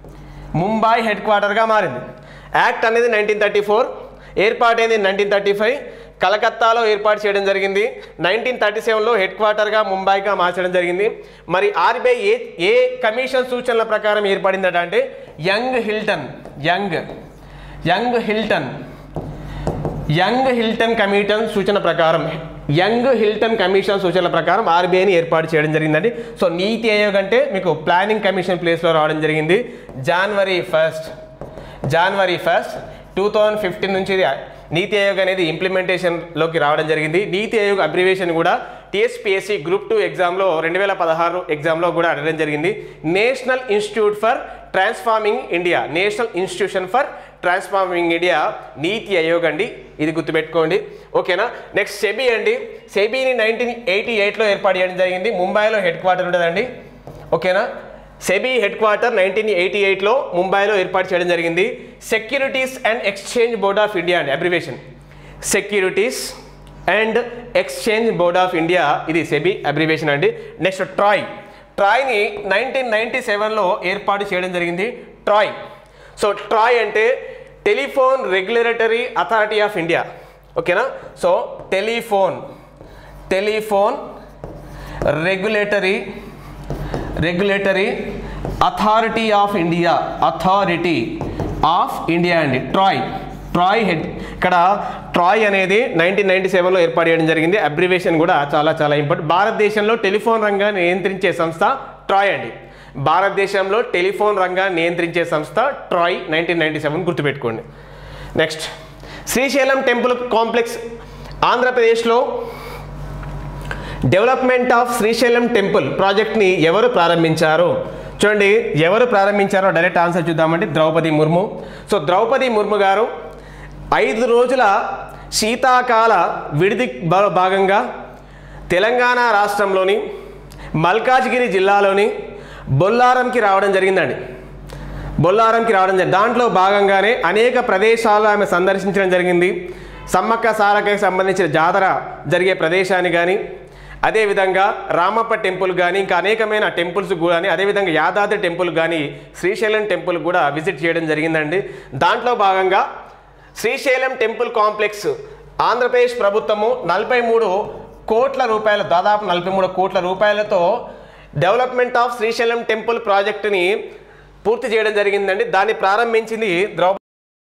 ముంబాయి హెడ్ క్వార్టర్గా మారింది యాక్ట్ అనేది నైన్టీన్ థర్టీ ఫోర్ ఏర్పాటైంది నైన్టీన్ థర్టీ ఫైవ్ కలకత్తాలో ఏర్పాటు చేయడం జరిగింది నైన్టీన్ థర్టీ సెవెన్లో హెడ్ క్వార్టర్గా ముంబైగా మార్చడం జరిగింది మరి ఆర్బీఐ ఏ ఏ కమిషన్ సూచనల ప్రకారం ఏర్పడిందట అంటే Young Hilton Young Young Hilton Young Hilton commission సూచన ప్రకారం యంగ్ హిల్టన్ కమిషన్ సూచనల ప్రకారం ఆర్బీఐని ఏర్పాటు చేయడం జరిగిందండి సో నీతి ఆయోగ్ అంటే మీకు ప్లానింగ్ కమిషన్ ప్లేస్లో రావడం జరిగింది జనవరి ఫస్ట్ జనవరి ఫస్ట్ టూ థౌజండ్ ఫిఫ్టీన్ నుంచి ఇది నీతి ఆయోగ్ అనేది ఇంప్లిమెంటేషన్లోకి రావడం జరిగింది నీతి ఆయోగ్ అబ్రివేషన్ కూడా టీఎస్పిఎస్సి గ్రూప్ టూ ఎగ్జామ్లో రెండు వేల పదహారు ఎగ్జామ్లో కూడా అడగడం జరిగింది national institute for transforming India national institution for transforming India NITI Aayog అండి ఇది గుర్తుపెట్టుకోండి ఓకేనా నెక్స్ట్ సెబీ అండి సెబీని నైన్టీన్ ఎయిటీ ఎయిట్లో ఏర్పాటు చేయడం జరిగింది ముంబైలో హెడ్ క్వార్టర్ ఉంటుందండి ఓకేనా SEBI headquarter nineteen eighty ఎయిట్లో ముంబైలో ఏర్పాటు చేయడం జరిగింది securities and exchange board of India అండి abbreviation securities and exchange board of India ఇది సెబీ అబ్రివేషన్ అండి నెక్స్ట్ ట్రాయ్ ట్రాయ్ని నైన్టీన్ నైన్టీ సెవెన్లో ఏర్పాటు చేయడం జరిగింది ట్రాయ్ సో ట్రాయ్ అంటే telephone regulatory authority of India ఓకేనా so telephone telephone regulatory regulatory authority of India authority of India అండి ట్రాయ్ ట్రాయ్ హెడ్ ఇక్కడ ట్రాయ్ అనేది నైన్టీన్ నైన్టీ సెవెన్లో ఏర్పాటు చేయడం జరిగింది అబ్రివేషన్ కూడా చాలా చాలా ఇంపార్టెంట్ భారతదేశంలో టెలిఫోన్ రంగాన్ని నియంత్రించే సంస్థ ట్రాయ్ అండి భారతదేశంలో టెలిఫోన్ రంగాన్ని నియంత్రించే సంస్థ ట్రాయ్ నైన్టీన్ నైన్టీ సెవెన్ గుర్తుపెట్టుకోండి నెక్స్ట్ శ్రీశైలం టెంపుల్ కాంప్లెక్స్ ఆంధ్రప్రదేశ్లో డెవలప్మెంట్ ఆఫ్ శ్రీశైలం టెంపుల్ ప్రాజెక్ట్ని ఎవరు ప్రారంభించారు చూడండి ఎవరు ప్రారంభించారో డైరెక్ట్ ఆన్సర్ చూద్దామంటే ద్రౌపది ముర్ము సో ద్రౌపది ముర్ము గారు ఐదు రోజుల శీతాకాల విడిది భా- భాగంగా తెలంగాణ రాష్ట్రంలోని మల్కాజ్గిరి జిల్లాలోని బొల్లారంకి రావడం జరిగిందండి బొల్లారంకి రావడం జరిగింది దాంట్లో భాగంగానే అనేక ప్రదేశాలు ఆమె సందర్శించడం జరిగింది సమ్మక్క సారకకి సంబంధించిన జాతర జరిగే ప్రదేశాన్ని కానీ అదేవిధంగా రామప్ప టెంపుల్ కానీ ఇంకా అనేకమైన టెంపుల్స్ కానీ అదేవిధంగా యాదాద్రి టెంపుల్ కానీ శ్రీశైలం టెంపుల్ కూడా విజిట్ చేయడం జరిగిందండి దాంట్లో భాగంగా శ్రీశైలం టెంపుల్ కాంప్లెక్స్ ఆంధ్రప్రదేశ్ ప్రభుత్వము నలభై మూడు కోట్ల రూపాయలు దాదాపు నలభై మూడు కోట్ల రూపాయలతో డెవలప్మెంట్ ఆఫ్ శ్రీశైలం టెంపుల్ ప్రాజెక్టుని పూర్తి చేయడం జరిగిందండి దాన్ని ప్రారంభించింది ద్రౌపది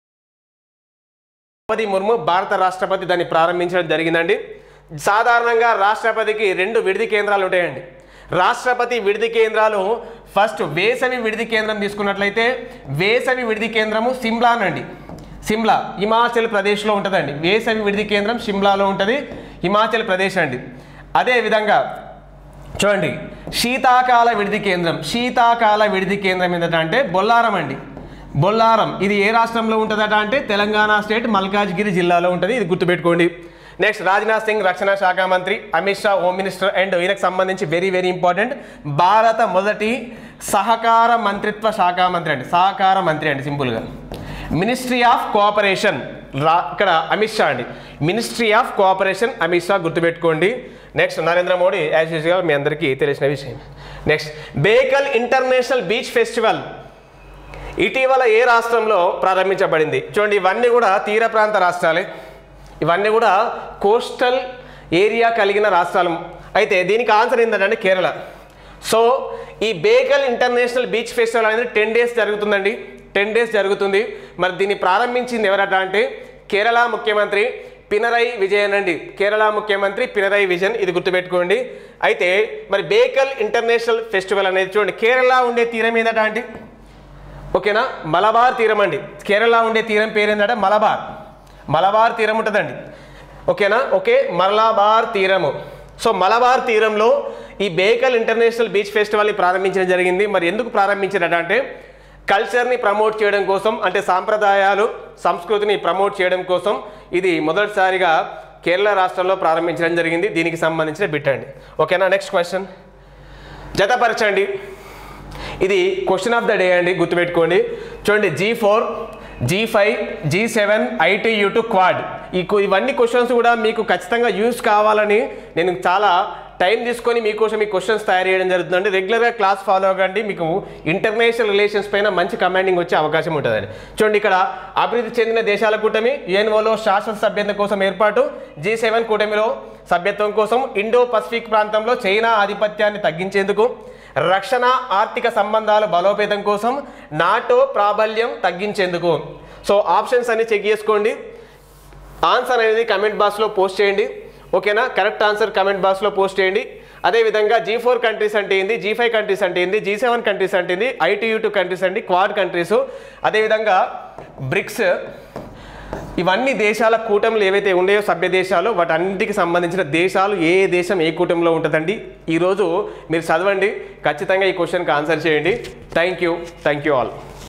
ద్రౌపది ముర్ము భారత రాష్ట్రపతి దాన్ని ప్రారంభించడం జరిగిందండి సాధారణంగా రాష్ట్రపతికి రెండు విడిది కేంద్రాలు ఉంటాయండి రాష్ట్రపతి విడిది కేంద్రాలు ఫస్ట్ వేసవి విడిది కేంద్రం తీసుకున్నట్లయితే వేసవి విడిది కేంద్రము సిమ్లానండి సిమ్లా హిమాచల్ ప్రదేశ్లో ఉంటుందండి వేసవి విడిది కేంద్రం సిమ్లాలో ఉంటుంది హిమాచల్ ప్రదేశ్ అండి అదే విధంగా చూడండి శీతాకాల విడిది కేంద్రం శీతాకాల విడిది కేంద్రం ఏంటంటే బొల్లారం అండి బొల్లారం ఇది ఏ రాష్ట్రంలో ఉంటుందట అంటే తెలంగాణ స్టేట్ మల్కాజ్గిరి జిల్లాలో ఉంటుంది ఇది గుర్తుపెట్టుకోండి నెక్స్ట్ రాజ్నాథ్ సింగ్ రక్షణ శాఖ మంత్రి Amit Shah home minister and ఈయనకు సంబంధించి వెరీ వెరీ ఇంపార్టెంట్ భారత మొదటి సహకార మంత్రిత్వ శాఖ మంత్రి అండి సహకార మంత్రి అండి సింపుల్గా మినిస్ట్రీ ఆఫ్ కోఆపరేషన్ రా ఇక్కడ అమిత్ షా అండి ministry of cooperation Amit Shah గుర్తుపెట్టుకోండి next Narendra Modi as usual మీ అందరికీ తెలిసిన విషయం next Bekal international beach festival ఇటీవల ఏ రాష్ట్రంలో ప్రారంభించబడింది చూడండి ఇవన్నీ కూడా తీర ప్రాంత రాష్ట్రాలే ఇవన్నీ కూడా కోస్టల్ ఏరియా కలిగిన రాష్ట్రాలు అయితే దీనికి ఆన్సర్ ఏంటంటే కేరళ సో ఈ బేకల్ ఇంటర్నేషనల్ బీచ్ ఫెస్టివల్ అనేది టెన్ డేస్ జరుగుతుందండి టెన్ డేస్ జరుగుతుంది మరి దీన్ని ప్రారంభించింది ఎవరట అంటే కేరళ ముఖ్యమంత్రి పినరై విజయన్ అండి కేరళ ముఖ్యమంత్రి పినరై విజయన్ ఇది గుర్తుపెట్టుకోండి అయితే మరి బేకల్ ఇంటర్నేషనల్ ఫెస్టివల్ అనేది చూడండి కేరళ ఉండే తీరం ఏంటట అంటే ఓకేనా మలబార్ తీరం అండి కేరళ ఉండే తీరం పేరు ఏంటంటే మలబార్ మలబార్ తీరం ఉంటుందండి ఓకేనా ఓకే మలబార్ తీరము సో మలబార్ తీరంలో ఈ బేకల్ ఇంటర్నేషనల్ బీచ్ ఫెస్టివల్ని ప్రారంభించడం జరిగింది మరి ఎందుకు ప్రారంభించారట అంటే కల్చర్ని ప్రమోట్ చేయడం కోసం అంటే సాంప్రదాయాలు సంస్కృతిని ప్రమోట్ చేయడం కోసం ఇది మొదటిసారిగా కేరళ రాష్ట్రంలో ప్రారంభించడం జరిగింది దీనికి సంబంధించిన బిట్ అండి ఓకేనా నెక్స్ట్ క్వశ్చన్ జతపరచండి ఇది క్వశ్చన్ ఆఫ్ ద డే అండి గుర్తుపెట్టుకోండి చూడండి G four G five G seven I two U two Quad ఈ కు- ఇవన్నీ క్వశ్చన్స్ కూడా మీకు ఖచ్చితంగా యూస్ కావాలని నేను చాలా టైం తీసుకొని మీకోసం ఈ క్వశ్చన్స్ తయారు చేయడం జరుగుతుందండి రెగ్యులర్గా క్లాస్ ఫాలో అవ్వండి మీకు ఇంటర్నేషనల్ రిలేషన్స్ పైన మంచి కమాండింగ్ వచ్చే అవకాశం ఉంటుందండి చూడండి ఇక్కడ అభివృద్ధి చెందిన దేశాల కూటమి యుఎన్ఓలో శాశ్వత సభ్యత కోసం ఏర్పాటు జీ సెవెన్ కూటమిలో సభ్యత్వం కోసం ఇండో పసిఫిక్ ప్రాంతంలో చైనా ఆధిపత్యాన్ని తగ్గించేందుకు రక్షణ ఆర్థిక సంబంధాలు బలోపేతం కోసం నాటో ప్రాబల్యం తగ్గించేందుకు సో ఆప్షన్స్ అన్ని చెక్ చేసుకోండి ఆన్సర్ అనేది కమెంట్ బాక్స్లో పోస్ట్ చేయండి ఓకేనా కరెక్ట్ ఆన్సర్ కమెంట్ బాక్స్లో పోస్ట్ చేయండి అదేవిధంగా జీ ఫోర్ కంట్రీస్ అంటే ఏంది జీ ఫైవ్ కంట్రీస్ అంటే ఏంది జీ సెవెన్ కంట్రీస్ అంటే ఏంది ఐటీయూ టూ కంట్రీస్ అండి క్వాడ్ కంట్రీస్ అదేవిధంగా బ్రిక్స్ ఇవన్నీ దేశాల కూటములు ఏవైతే ఉన్నాయో సభ్య దేశాలు వాటన్నిటికి సంబంధించిన దేశాలు ఏ ఏ దేశం ఏ కూటమిలో ఉంటుందండి ఈరోజు మీరు చదవండి ఖచ్చితంగా ఈ క్వశ్చన్కి ఆన్సర్ చేయండి thank you thank you all